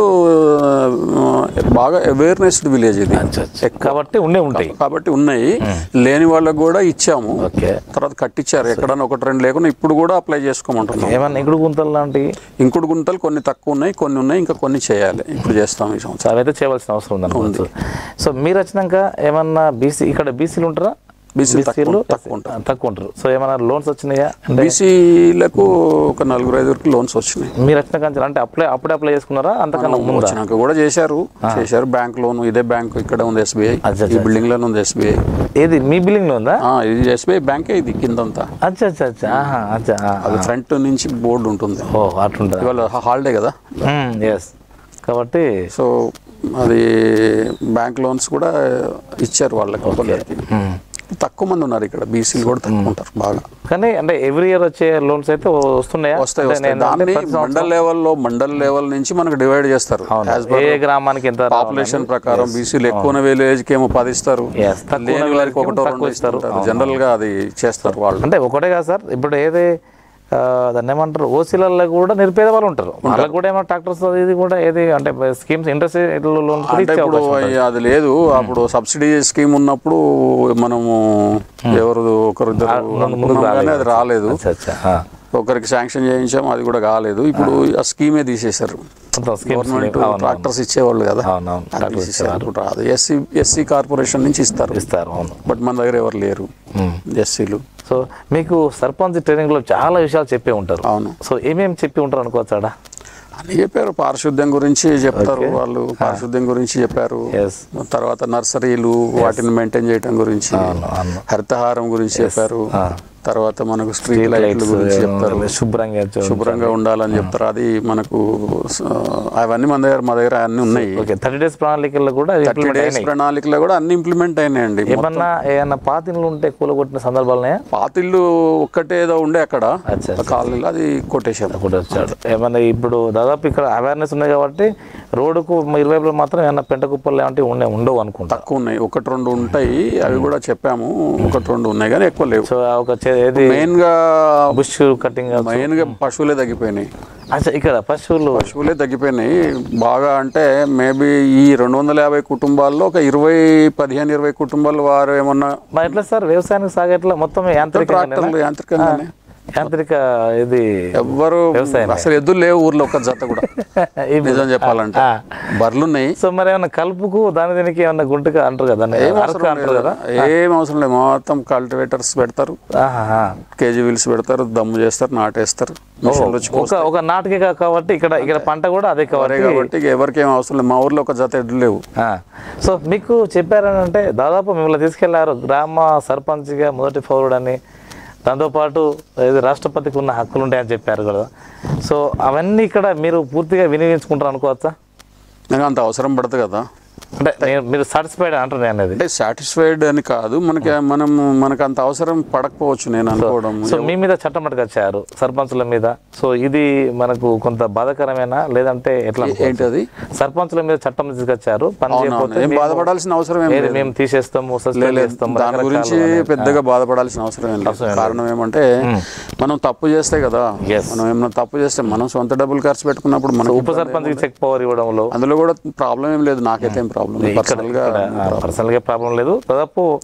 బాగా అవేర్నెస్ విలేజ్ ఇది కాబట్టి ఉండే ఉంటాయి కాబట్టి ఉన్నాయి లేని వాళ్ళకు కూడా ఇచ్చాము ఓకే తర్వాత కట్టించారు ఎక్కడన్నా ఒకటి రెండు లేకుండా ఇప్పుడు కూడా అప్లై చేసుకోమంటున్నాం ఏమన్నా ఇంకుడు గుంతలు లాంటి ఇంకుడు గుంతలు కొన్ని తక్కువ ఉన్నాయి కొన్ని ఉన్నాయి ఇంకా కొన్ని చేయాలి ఇప్పుడు చేస్తాం ఈ సంవత్సరం సో అవైతే చేయవలసిన అవసరం ఉంది అనుకోవచ్చు సో మీరు వచ్చినాక ఏమన్నా బీసీ ఇక్కడ బీసీలు ఉంటారా బీసీలు తక్కువ బీసీలు తక్కువ ఉంటారు తక్కువ ఉంటారు సో ఏమైనా లోన్స్ వచ్చినాయా అంటే బీసీలకు ఒక నలుగురు ఐదుగురికి లోన్స్ వచ్చినాయి మీరు వచ్చిన కంచెలు అంటే అప్లై అప్పుడే అప్లై చేసుకున్నారా అంతకన్నా ముందా వచ్చినాక కూడా చేశారు చేశారు బ్యాంక్ లోన్ ఇదే బ్యాంక్ ఇక్కడ ఉంది ఎస్బీఐ అచ్చా, ఈ బిల్డింగ్ లోనే ఉంది ఎస్బీఐ ఏది మీ బిల్డింగ్ లో ఉందా ఇది ఎస్బీఐ బ్యాంకే ఇది కిందంతా అచ్చా అచ్చా అచ్చా ఆహా, అచ్చా ఆ, అది ఫ్రంట్ నుంచి బోర్డు ఉంటుంది ఓ అట్లుంటుందా ఇవాళ హాలిడే కదా ఎస్ కాబట్టి సో అది బ్యాంక్ లోన్స్ కూడా ఇచ్చారు వాళ్ళకి కొందరికి మ్మ్. తక్కువ మంది ఉన్నారు ఇక్కడ బీసీలు కూడా తక్కువ ఉంటారు బాగా కానీ అంటే ఎవ్రీ ఇయర్ వచ్చే లోన్స్ అయితే వస్తున్నాయా వస్తాయి అంటే వస్తాయి నేను దాన్ని అంటే ప్రతి సంవత్సరం- మండల్ లెవెల్లో మండల్ లెవెల్ నుంచి మనకు డివైడ్ చేస్తారు అవును. యాజ్ ఏ గ్రామానికి ఎంత రావాలి? పాపులేషన్ ప్రకారం బీసీలు ఎక్కువ విలేజ్ కి ఏమో పది ఇస్తారు Yes. తక్కువ లేని village వారికి కి ఒకటో తక్కువ రెండు ఇస్తారు. ఇస్తారు జనరల్ గా అది చేస్తారు వాళ్ళు అంటే ఒకటే కాదు సార్ ఇప్పుడు ఏది ఆ, దాన్ని ఏమంటారు ఓసీలలో కూడా నిరుపేద వాళ్ళు ఉంటారు వాళ్ళకి కూడా ఏమో ట్రాక్టర్స్ ఇది కూడా ఏది అంటే స్కీమ్స్ ఇంట్రెస్ట్ లోన్ కూడా అంటే ఇచ్చే ఇప్పుడు అవకాశం ఉంటుంది. అది లేదు అప్పుడు సబ్సిడీ స్కీమ్ ఉన్నప్పుడు మనము ఎవరు ఒకరు ఇద్దరు అనుకున్నాం కానీ అది రాలేదు అచ్చా అచ్చా ఆ. ఒకరికి శాంక్షన్ చేయించాం అది కూడా కాలేదు ఇప్పుడు ఆ స్కీమే తీసేశారు మొత్తం స్కీమ్స్ గవర్నమెంట్ లేవు. అవును, ట్రాక్టర్స్ ఇచ్చేవాళ్ళు కదా అవునవును అది ట్రాక్టర్స్ తీసేశారు ఇప్పుడు రాదు ఎస్సీ ఎస్సీ కార్పొరేషన్ నుంచి ఇస్తారు ఇస్తారు అవును బట్ మన దగ్గర ఎవరు లేరు మ్మ్. ఎస్సీలు సో మీకు సర్పంచ్ ట్రైనింగ్ లో చాలా విషయాలు చెప్పే ఉంటారు అవును సో ఏమేమి చెప్పి ఉంటారు అనుకోవచ్చాడా అని చెప్పారు పారిశుద్ధ్యం గురించి చెప్తారు వాళ్ళు పారిశుద్ధ్యం గురించి చెప్పారు ఎస్ తర్వాత నర్సరీలు వాటిని మెయింటైన్ చేయడం గురించి అవును అవును హరితహారం గురించి చెప్పారు ఆ. తర్వాత మనకు స్ట్రీట్ లైట్ల గురించి చెప్తారు శుభ్రంగా చూ- శుభ్రంగా ఉండాలని చెప్తారు అది మనకు ఆ, అవన్నీ మన దగ్గర మా దగ్గర అన్ని ఉన్నాయి ఓకే థర్టీ డేస్ ప్రణాళికల్లో కూడా థర్టీ ఇంప్లిమెంట్ డేస్ ప్రణాళికలో కూడా అన్ని ఇంప్లిమెంట్ అయినాయండి ఏమన్నా ఏమన్నా పాతిన్లు ఉంటే కూలగొట్టిన సందర్భాలు ఉన్నాయా పాతిళ్ళు ఒక్కటే ఏదో ఉండే అక్కడ అచ్చా కాలనీలో అది కొట్టేశారు కూడా వచ్చాడు ఏమన్నా ఇప్పుడు దాదాపు ఇక్కడ అవేర్నెస్ ఉంది కాబట్టి రోడ్డుకు ఇరువైపులో మాత్రం ఏమన్నా పెంట కుప్పలు లాంటివి ఉండే ఉండవు అనుకుంటా తక్కువ ఉన్నాయి ఒకటి రెండు ఉంటాయి అవి కూడా చెప్పాము ఒకటి రెండు ఉన్నాయి కానీ ఎక్కువ లేవు సో ఒక చే- ఏది మెయిన్ గా బుష్ కటింగ్ మెయిన్ గా పశువులే తగ్గిపోయినాయి అచ్చా ఇక్కడ పశువులు పశువులే తగ్గిపోయినాయి బాగా అంటే మేబీ ఈ రెండు వందల యాభై కుటుంబాల్లో ఒక ఇరవై పదిహేను ఇరవై కుటుంబాలు వారు ఏమన్నా మరి ఎట్లా సార్ వ్యవసాయానికి సాగేట్లా మొత్తం యాంత్రిక ట్రాక్టర్లు యాంత్రికంగానే యాంత్రిక ఇది ఎవ్వరు అసలు ఎద్దులు లేవు ఊర్లో ఒక జత కూడా ఇప్పుడు- నిజం చెప్పాలంటే ఆ. బర్రెలు ఉన్నాయి సో మరి ఏమన్నా కలుపుకు దాని దీనికి ఏమన్నా గుంటగా అంటారు కదా దాన్ని అరక అంటారు కదా ఏం అవసరం లేదు మొత్తం కల్టివేటర్స్ పెడతారు ఆహాహా. కేజీ వీల్స్ పెడతారు దమ్ము చేస్తారు నాటేస్తారు మిషన్లు వచ్చి ఒక ఒక నాటికే కా- కాబట్టి ఇక్కడ ఇక్కడ పంట కూడా అదే కాబట్టి కోరే కాబట్టి ఇక ఎవరికి ఏం అవసరం లేదు మా ఊర్లో ఒక జత ఎడ్లు లేవు ఆ. సో మీకు చెప్పారని అంటే దాదాపు మిమ్మల్ని తీసుకెళ్లారు గ్రామ సర్పంచ్గా మొదటి పౌరుడని దాంతోపాటు ఇది రాష్ట్రపతికి ఉన్న హక్కులు ఉంటాయని చెప్పారు కదా సో అవన్నీ ఇక్కడ మీరు పూర్తిగా వినియోగించుకుంటారు అనుకోవచ్చా నాకు అంత అవసరం పడుతుంది కదా అంటే నేను మీరు సాటిస్ఫైడ్ అంటారు నేను అనేది అంటే సాటిస్ఫైడ్ అని కాదు మనకి మనం మనకు అంత అవసరం పడకపోవచ్చు నేను అనుకోవడం సో మీ మీద చట్టం పట్టుకొచ్చారు సర్పంచుల మీద సో ఇది మనకు కొంత బాధాకరమేనా లేదంటే ఎట్లా అనుకోవచ్చు? ఏంటి అది సర్పంచుల మీద చట్టం తీసుకొచ్చారు పని చేయకపోతే ఏం బాధపడాల్సిన అవసరం ఏం ఏది లేదు మేము తీసేస్తాము సస్పెండ్ చేస్తాము దాని గురించి పెద్దగా బాధపడాల్సిన అవసరం ఏం లేదు కారణం ఏమంటే మనం తప్పు చేస్తే కదా Yes. మనం ఏమైనా తప్పు చేస్తే మనం సొంత డబ్బులు ఖర్చు పెట్టుకున్నప్పుడు మనం ఉప సర్పంచ్కి చెక్ పవర్ ఇవ్వడంలో అందులో కూడా ప్రాబ్లం ఏం లేదు నాకైతే ఏం ప్రాబ్లం పర్సనల్ గా పర్సనల్గా ప్రాబ్లం లేదు దాదాపు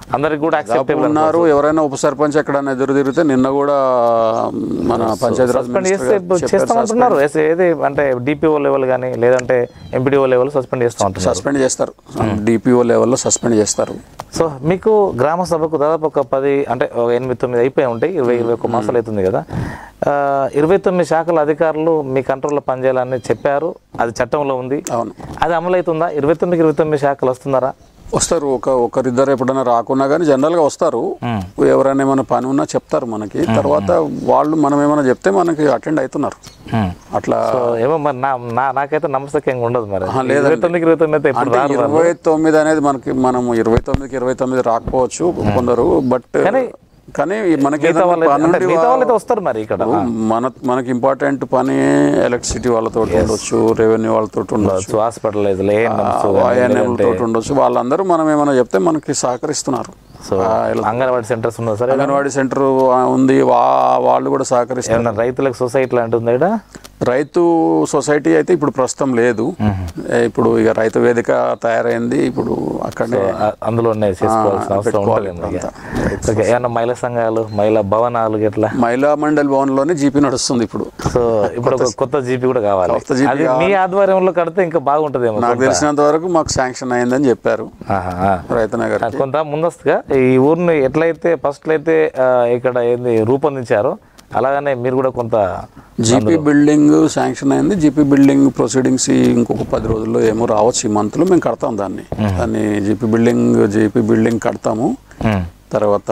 అందరికి కూడా యాక్సెప్టబుల్ ఉన్నారు ఎవరైనా ఉప సర్పంచ్ ఎక్కడైనా ఎదురు తిరిగితే నిన్న కూడా మన పంచాయతీరాజ్ సస్పెండ్ మినిస్టర్ చేస్తే గారు చెప్పారు, చేస్తామంటున్నారు ఎస్- ఏది అంటే డిపిఓ లెవెల్ కానీ లేదంటే ఎంపీడీఓ లెవెల్ సస్పెండ్ చేస్తామంటున్నారు సస్పెండ్ చేస్తారు డిపిఓ లెవెల్లో సస్పెండ్ చేస్తారు సో మీకు గ్రామ సభకు దాదాపు ఒక పది అంటే ఒక ఎనిమిది తొమ్మిది అయిపోయి ఉంటాయి ఇరవై ఇరవై ఒక్క మాసాలు అవుతుంది కదా ఆ, ఇరవై తొమ్మిది శాఖల అధికారులు మీ కంట్రోల్లో పనిచేయాలని చెప్పారు అది చట్టంలో ఉంది అవును అది అమలు అవుతుందా ఇరవై తొమ్మిది ఇరవై తొమ్మిది శాఖలు వస్తున్నారా వస్తారు ఒక ఒకరిద్దరు ఎప్పుడైనా రాకున్నా కానీ జనరల్గా వస్తారు ఎవరైనా ఏమైనా పని ఉన్నా చెప్తారు మనకి తర్వాత వాళ్ళు మనం ఏమైనా చెప్తే మనకి అటెండ్ అవుతున్నారు అట్లా సో ఏమో మరి నా నా- నాకైతే నమ్మసక్యంగా ఉండదు మరి ఆహా, లేదండి. ఇరవై తొమ్మిది ఇరవై తొమ్మిది అయితే ఎప్పుడు అంటే రారు ఇరవై తొమ్మిది అనేది మనకి మనం ఇరవై తొమ్మిదికి ఇరవై తొమ్మిది రాకపోవచ్చు కొందరు బట్ కానీ- కానీ మనకి మిగతా ఏదైనా వాళ్ళు పని అంటే ఉండి మిగతా వాళ్ళు అయితే వస్తారు మరి ఇక్కడ మన మనకి ఇంపార్టెంట్ పని ఎలక్ట్రిసిటీ వాళ్ళతో ఉండొచ్చు రెవెన్యూ వాళ్ళతో ఉండొచ్చు హాస్పిటల్ ఐఎన్ఎంలతో ఉండొచ్చు వాళ్ళందరూ మనం ఏమైనా చెప్తే మనకి సహకరిస్తున్నారు సో అంగన్వాడీ సెంటర్స్ ఉన్నారు సరే అంగన్వాడీ సెంటర్ ఉంది వా వాళ్ళు కూడా సహకరిస్తారు ఏమన్నా రైతులకు సొసైటీ లాంటి ఉందా ఈడ? రైతు సొసైటీ అయితే ఇప్పుడు ప్రస్తుతం లేదు ఏ, ఇప్పుడు ఇక రైతు వేదిక తయారైంది ఇప్పుడు అక్కడనే ఆ, అందులోనే చేసుకోవాల్సిన అవసరం ఉంటుంది ఇక. ఓకే ఏమన్నా మహిళా సంఘాలు మహిళా భవనాలు ఇట్లా మహిళా మండలి భవన్లోనే జీపీ నడుస్తుంది ఇప్పుడు సో ఇప్పుడు ఒక కొత్త జీపీ కూడా కావాలి కొత్త జీపీ అది మీ ఆధ్వర్యంలో కడితే ఇంకా బాగుంటుందేమో నాకు తెలిసినంత వరకు మాకు శాంక్షన్ అయిందని చెప్పారు ఆహా, ఆ. రైతనగర్ కొంత ముందస్తుగా ఈ ఊరిని ఎట్లయితే ఫస్ట్ అయితే ఆ, ఇక్కడ ఏంది రూపొందించారో అలాగనే మీరు కూడా కొంత జీపీ బిల్డింగ్ శాంక్షన్ అయింది జీపీ బిల్డింగ్ ప్రొసీడింగ్స్ ఇంకొక పది రోజుల్లో ఏమో రావచ్చు ఈ మంత్లో మేము కడతాం దాన్ని దాన్ని జీపీ బిల్డింగ్ జీపీ బిల్డింగ్ కడతాము ఉమ్, తర్వాత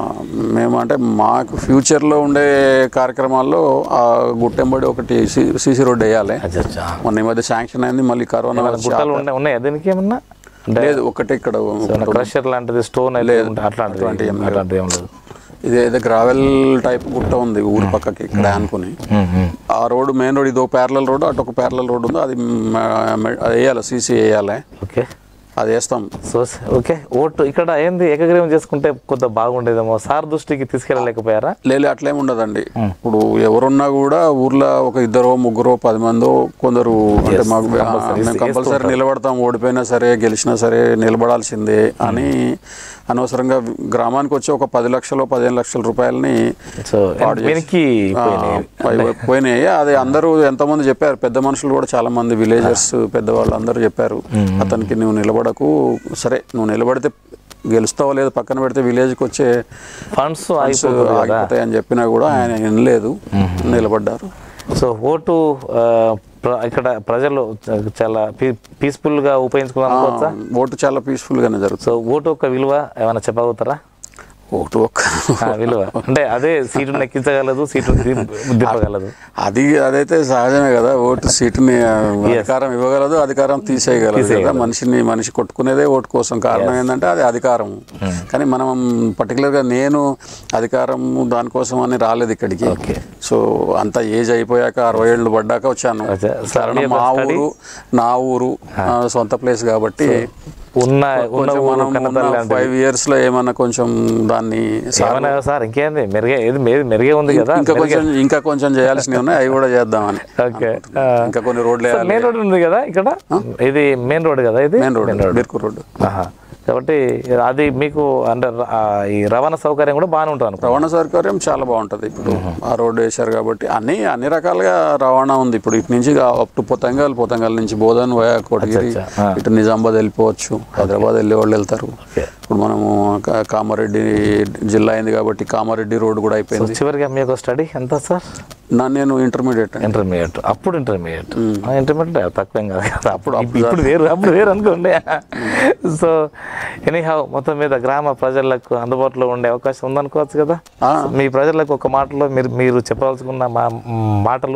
మేము అంటే మాకు ఫ్యూచర్లో ఉండే కార్యక్రమాల్లో ఆ గుట్టెంబడి ఒకటి సీసీ రోడ్ వేయాలి అచ్చా, అచ్చా. మొన్న ఈ మధ్య శాంక్షన్ అయింది మళ్ళీ కరోనా వచ్చి గుట్టలు ఉన్నాయి ఉన్నాయా దీనికి ఏమన్నా అంటే లేదు ఒకటి ఇక్కడ క్రషర్ లాంటిది స్టోన్ అయితే ఉంటే అట్లాంటిది అట్లాంటిది ఏం లేదు ఇది ఏదో గ్రావెల్ టైప్ గుట్ట ఉంది ఊరి పక్కకి ఇక్కడ అనుకుని ఉమ్, ఉమ్. ఆ రోడ్ మెయిన్ రోడ్ ఇదో ప్యారలల్ రోడ్ అటు ఒక ప్యారలల్ రోడ్ ఉంది అది మ- మ- అది వేయాలి సీసీ వేయాలి ఓకే అది వేస్తాం సో ఓకే ఓటు ఇక్కడ ఏంది ఏకగ్రీవం చేసుకుంటే కొంత బాగుండేదేమో సార్ దృష్టికి తీసుకెళ్ళలేకపోయారా లేలే అట్లేం ఉండదండి ఇప్పుడు ఎవరున్నా కూడా ఊర్లో ఒక ఇద్దరో ముగ్గురో పది మందో కొందరు అంటే మాకు మేము కంపల్సరీ నిలబడతాం ఓడిపోయినా సరే గెలిచినా సరే నిలబడాల్సిందే అని అనవసరంగా గ్రామానికి వచ్చి ఒక పది లక్షలు పదిహేను లక్షల రూపాయలని సో వెనక్కి పోయినాయి. పై- పోయినాయి అది అందరూ ఎంతమంది చెప్పారు పెద్ద మనుషులు కూడా చాలా మంది విలేజర్స్ పెద్దవాళ్ళు అందరూ చెప్పారు అతనికి నువ్వు నిలబడకు సరే నువ్వు నిలబడితే గెలుస్తావో లేదో పక్కన పెడితే విలేజ్కి వచ్చే ఫండ్స్ అయిపోతుంది కదా ఆగిపోతాయి అని చెప్పినా కూడా ఆయన వినలేదు నిలబడ్డారు సో ఓటు ఆ, ప్ర- ఇక్కడ ప్రజలు చాలా పీస్ఫుల్ గా ఉపయోగించుకున్నారు అనుకోవచ్చా ఓటు చాలా పీస్ఫుల్ గానే జరుగుతుంది సో ఓటు ఒక విలువ ఏమైనా చెప్పగలుగుతారా ఓటు ఒక్క ఆ, విలువ అంటే అదే సీటును ఎక్కించగలదు సీటు దింపగలదు అది అదైతే సహజమే కదా ఓటు సీటుని ఆ, అధికారం ఇవ్వగలదు అధికారం తీసేయగలదు కదా మనిషిని మనిషి కొట్టుకునేదే ఓటు కోసం కారణం ఏంటంటే అది అధికారం కానీ మనం పర్టికులర్గా నేను అధికారం దానికోసం అని రాలేదు ఇక్కడికి ఓకే సో అంత ఏజ్ అయిపోయాక అరవై ఏళ్ళు పడ్డాక వచ్చాను అచ్చా. కారణం మా ఊరు నా ఊరు ఆ, సొంత ప్లేస్ కాబట్టి ఉన్న ఉన్న కొంచెం ఊరు మనం కన్నతల్లి అంటే ఫైవ్ ఇయర్స్ లో ఏమన్నా కొంచెం దాన్ని సా- ఏమైనా సార్ ఇంకేంది మెరుగే ఏది మెరుగే- మెరుగే ఉంది కదా ఇంకా కొంచెం ఇంకా కొంచెం చేయాల్సినవి ఉన్నాయి అవి కూడా చేద్దామని ఓకే ఇంకా కొన్ని రోడ్లు వేయాలి మెయిన్ రోడ్ ఉంది కదా ఇక్కడ ఇది మెయిన్ రోడ్ కదా ఇది మెయిన్ రోడ్ బిర్కు రోడ్డు ఆహా. కాబట్టి అది మీకు అంటే ర- ఆ, ఈ రవాణా సౌకర్యం కూడా బాగానే ఉంటుంది అనుకో రవాణా సౌకర్యం చాలా బాగుంటుంది ఇప్పుడు ఆ రోడ్డు వేశారు కాబట్టి అన్ని అన్ని రకాలుగా రవాణా ఉంది ఇప్పుడు ఇటు నుంచి అప్ టు పొతంగల్ పొతంగల్ నుంచి బోధన్ వయా కోటగిరి అచ్చా, ఆ. ఇటు నిజామాబాద్ వెళ్ళిపోవచ్చు హైదరాబాద్ వెళ్ళే వాళ్ళు వెళ్తారు ఓకే ఇప్పుడు మనము కా- కామారెడ్డి జిల్లా అయింది కాబట్టి కామారెడ్డి రోడ్డు కూడా అయిపోయింది చివరిగా మీకు స్టడీ ఎంత సార్ నా నేను ఇంటర్మీడియట్ అండి ఇంటర్మీడియట్ అప్పుడు ఇంటర్మీడియట్ ఇంటర్మీడియట్ తక్కువేం కాదు కదా అప్పుడు ఇప్పుడు వేరు అప్పుడు వేరు అనుకోండి సో ఎనీహౌ మొత్తం మీద గ్రామ ప్రజలకు అందుబాటులో ఉండే అవకాశం ఉందనుకోవచ్చు కదా ఆ. మీ ప్రజలకు ఒక మాటలో మీరు మీరు చెప్పవలసుకున్న మా మాటలు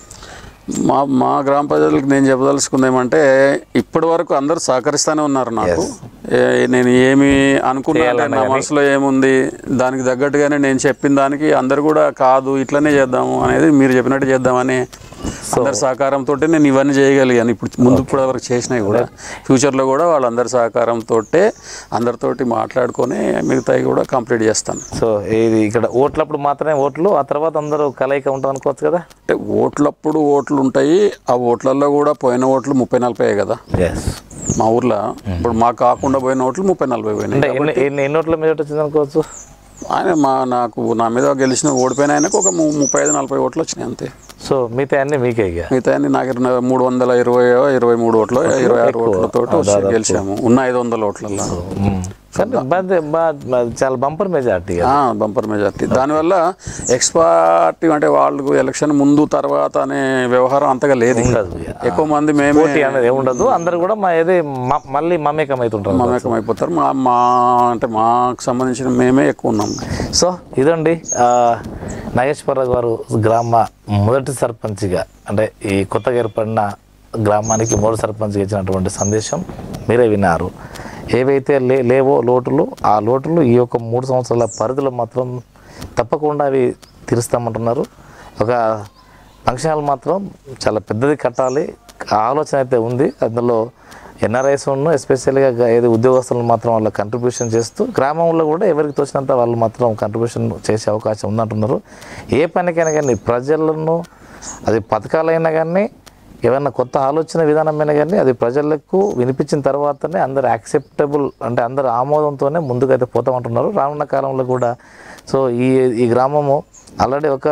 మా మా గ్రామ ప్రజలకు నేను చెప్పదలుచుకుంది ఏమంటే ఇప్పటి వరకు అందరూ సహకరిస్తూనే ఉన్నారు నాకు ఏ- నేను ఏమి అనుకున్నా అంటే నా మనసులో ఏముంది దానికి తగ్గట్టుగానే నేను చెప్పిన దానికి అందరు కూడా కాదు ఇట్లనే చేద్దాము అనేది మీరు చెప్పినట్టు చేద్దామని అందరి సహకారంతో నేను ఇవన్నీ చేయగలిగాను ఇప్పుడు ముందు ఇప్పటి వరకు చేసినాయి కూడా ఫ్యూచర్లో కూడా వాళ్ళందరి సహకారంతో అందరితోటి మాట్లాడుకొని మిగతాయి కూడా కంప్లీట్ చేస్తాను సో ఇది ఇక్కడ ఓట్లప్పుడు మాత్రమే ఓట్లు ఆ తర్వాత అందరూ కలయిక ఉంటుంది అనుకోవచ్చు కదా అంటే ఓట్లప్పుడు ఓట్లు ఉంటాయి ఆ ఓట్లలో కూడా పోయిన ఓట్లు ముప్పై నలభై కదా ఎస్ మా ఊర్లో ఇప్పుడు మాకు కాకుండా పోయిన ఓట్లు ముప్పై నలభై పోయినాయి అంటే ఎన్ని ఎన్ని ఎన్ని ఓట్ల మీద వచ్చింది అనుకోవచ్చు ఆయన మా నాకు నా మీద గెలిచిన ఓడిపోయిన ఆయనకు ఒక ము- ముప్పై ఐదు నలభై ఓట్లు వచ్చినాయి అంతే సో మిగతా అన్ని మీకే ఇక మిగతా అన్ని నాకు ఇరవై- మూడు వందల ఇరవై ఇరవై మూడు ఓట్లు ఇరవై ఆరు ఓట్లతో గెలిచాము ఉన్న ఐదు వందల ఓట్లలో మ్మ్. కానీ బాగా బాగా చాలా బంపర్ మెజార్టీ బంపర్ మెజార్టీ దానివల్ల ఎక్స్పార్టీ అంటే వాళ్ళు ఎలక్షన్ ముందు తర్వాత అనే వ్యవహారం అంతగా లేదు ఇంకా. ఉండదు ఇక. ఎక్కువ మంది మేమే పోటీ అనేది ఏముండదు అందరు కూడా మా ఏది మ- మళ్ళీ మమేకం అవుతుంటారు మమేకం అయిపోతారు మా మా అంటే మాకు సంబంధించిన మేమే ఎక్కువ ఉన్నాం సో ఇదండి ఆ, నాగేశ్వరరావు గారు గ్రామ మొదటి సర్పంచ్గా అంటే ఈ కొత్తగా ఏర్పడిన గ్రామానికి మూడు సర్పంచ్గా ఇచ్చినటువంటి సందేశం మీరే విన్నారు ఏవైతే లే లేవో లోటులు ఆ లోటులు ఈ యొక్క మూడు సంవత్సరాల పరిధిలో మాత్రం తప్పకుండా అవి తీరుస్తామంటున్నారు ఒక ఫంక్షన్ హాల్ మాత్రం చాలా పెద్దది కట్టాలి ఆ ఆలోచన అయితే ఉంది అందులో ఎన్ఆర్ఐస్ ఉన్న ఎస్పెషల్గా గ- ఏది ఉద్యోగస్తులను మాత్రం వాళ్ళ కంట్రిబ్యూషన్ చేస్తూ గ్రామంలో కూడా ఎవరికి తోచినంత వాళ్ళు మాత్రం కంట్రిబ్యూషన్ చేసే అవకాశం ఉందంటున్నారు ఏ పనికైనా కానీ ప్రజలను అది పథకాలైనా కానీ ఏమైనా కొత్త ఆలోచన విధానమైనా కానీ అది ప్రజలకు వినిపించిన తర్వాతనే అందరు యాక్సెప్టబుల్ అంటే అందరు ఆమోదంతోనే ముందుకైతే పోతామంటున్నారు రానున్న కాలంలో కూడా సో ఈ ఈ గ్రామము ఆల్రెడీ ఒక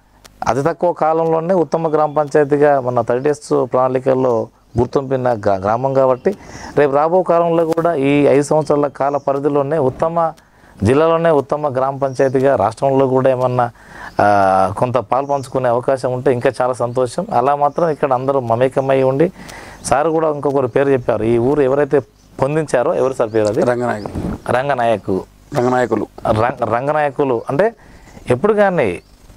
అతి తక్కువ కాలంలోనే ఉత్తమ గ్రామ పంచాయతీగా మన థర్టీ డేస్ ప్రణాళికల్లో గుర్తింపిన గ్రా- గ్రామం కాబట్టి రేపు రాబో కాలంలో కూడా ఈ ఐదు సంవత్సరాల కాల పరిధిలోనే ఉత్తమ జిల్లాలోనే ఉత్తమ గ్రామ పంచాయతీగా రాష్ట్రంలో కూడా ఏమన్నా ఆ, కొంత పాలు పంచుకునే అవకాశం ఉంటే ఇంకా చాలా సంతోషం అలా మాత్రం ఇక్కడ అందరూ మమేకమై ఉండి సార్ కూడా ఇంకొకరు పేరు చెప్పారు ఈ ఊరు ఎవరైతే పొందించారో ఎవరు సార్ పేరు అది రంగనాయకులు రంగనాయకు రంగనాయకులు రంగ రంగనాయకులు అంటే ఎప్పుడు కానీ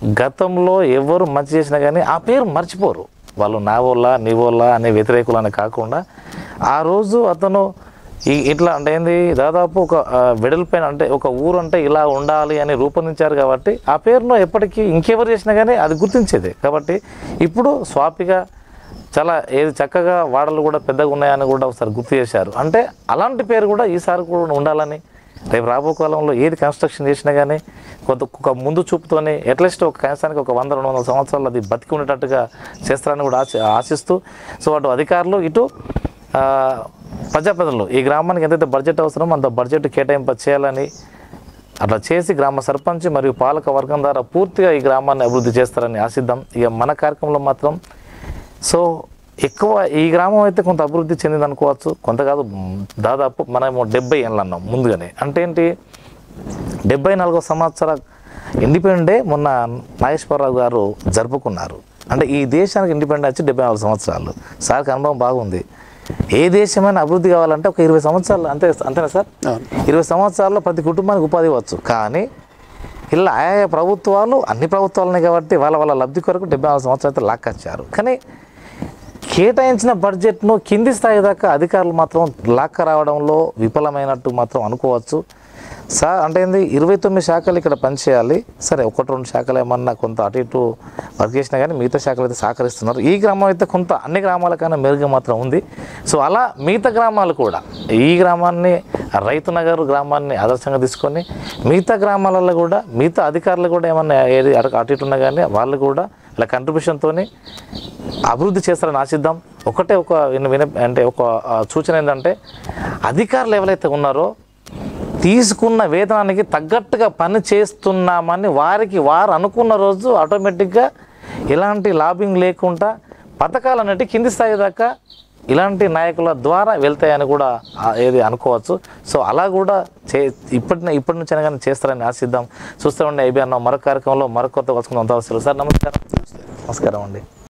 గతంలో ఎవరు మంచి చేసినా కానీ ఆ పేరు మర్చిపోరు వాళ్ళు నావోళ్ళ నీవోళ్ళ అనే వ్యతిరేకులు అని కాకుండా ఆ రోజు అతను ఈ ఇట్లా అంటే ఏంది దాదాపు ఒక ఆ, వెడల్పైన అంటే ఒక ఊరు అంటే ఇలా ఉండాలి అని రూపొందించారు కాబట్టి ఆ పేరును ఎప్పటికీ ఇంకెవరు చేసినా కానీ అది గుర్తించేది కాబట్టి ఇప్పుడు స్వాపిగా చాలా ఏది చక్కగా వాడలు కూడా పెద్దగా ఉన్నాయని కూడా ఒకసారి గుర్తు చేశారు అంటే అలాంటి పేరు కూడా ఈసారి కూడా ఉండాలని రేపు రాబో కాలంలో ఏది కన్స్ట్రక్షన్ చేసినా కానీ కొంత ఒక ముందు చూపుతోనే అట్లీస్ట్ ఒక కనీసానికి ఒక వంద రెండు వందల సంవత్సరాలు అది బతికి ఉండేటట్టుగా చేస్తారని కూడా ఆశ ఆశిస్తూ సో అటు అధికారులు ఇటు ఆ, ప్రజాప్రతినిధులు ఈ గ్రామానికి ఎంతైతే బడ్జెట్ అవసరమో అంత బడ్జెట్ కేటాయింప చేయాలని అట్లా చేసి గ్రామ సర్పంచ్ మరియు పాలక వర్గం ద్వారా పూర్తిగా ఈ గ్రామాన్ని అభివృద్ధి చేస్తారని ఆశిద్దాం ఇక మన కార్యక్రమంలో మాత్రం సో ఎక్కువ ఈ గ్రామం అయితే కొంత అభివృద్ధి చెందింది అనుకోవచ్చు కొంత కాదు మ్, దాదాపు మనము డెబ్బై ఏళ్ళు అన్నాం ముందుగానే అంటే ఏంటి డెబ్బై నాలుగో సంవత్సర ఇండిపెండెంట్ డే మొన్న నాగేశ్వరరావు గారు జరుపుకున్నారు అంటే ఈ దేశానికి ఇండిపెండెంట్ వచ్చి డెబ్బై నాలుగు సంవత్సరాలు సార్కి అనుభవం బాగుంది ఏ దేశమైనా అభివృద్ధి కావాలంటే ఒక ఇరవై సంవత్సరాలు అంతే అంతేనా సార్ అవును. ఇరవై సంవత్సరాల్లో ప్రతి కుటుంబానికి ఉపాధి ఇవ్వచ్చు కానీ ఇలా ఆయా ప్రభుత్వాలు అన్ని ప్రభుత్వాలనే కాబట్టి వాళ్ళ వాళ్ళ లబ్ధి కొరకు డెబ్బై నాలుగు సంవత్సరాలు అయితే లాక్కొచ్చారు కానీ కేటాయించిన బడ్జెట్ను కింది స్థాయి దాకా అధికారులు మాత్రం లాక్క రావడంలో విఫలమైనట్టు మాత్రం అనుకోవచ్చు సార్ అంటే ఏంది ఇరవై తొమ్మిది శాఖలు ఇక్కడ పనిచేయాలి సరే ఒకటి రెండు శాఖలు ఏమన్నా కొంత అటు ఇటు వర్క్ చేసినా కానీ మిగతా శాఖలు అయితే సహకరిస్తున్నారు ఈ గ్రామం అయితే కొంత అన్ని గ్రామాల కన్నా మెరుగ్గా మాత్రం ఉంది సో అలా మిగతా గ్రామాలు కూడా ఈ గ్రామాన్ని రైతు నగర్ గ్రామాన్ని ఆదర్శంగా తీసుకొని మిగతా గ్రామాలలో కూడా మిగతా అధికారులు కూడా ఏమన్నా ఏది అటు అటు ఇటు ఉన్నా కానీ వాళ్ళు కూడా ఇలా కంట్రిబ్యూషన్తోని అభివృద్ధి చేస్తారని ఆశిద్దాం ఒకటే ఒక విన విన అంటే ఒక ఆ, సూచన ఏంటంటే అధికారులు ఎవరైతే ఉన్నారో తీసుకున్న వేతనానికి తగ్గట్టుగా పని చేస్తున్నామని వారికి వారు అనుకున్న రోజు ఆటోమేటిక్గా ఎలాంటి లాబింగ్ లేకుండా పథకాలు అనేవి కింది స్థాయి దాకా ఇలాంటి నాయకుల ద్వారా వెళ్తాయని కూడా ఆ, ఏది అనుకోవచ్చు సో అలా కూడా చే ఇప్పటి ఇప్పటి నుంచి అయినా కానీ చేస్తారని ఆశిద్దాం చూస్తూ ఉండే ఐబీ అన్న మరొక కార్యక్రమంలో మరొక కొత్త వస్తుకుందాం సార్ నమస్కారం నమస్కారం అండి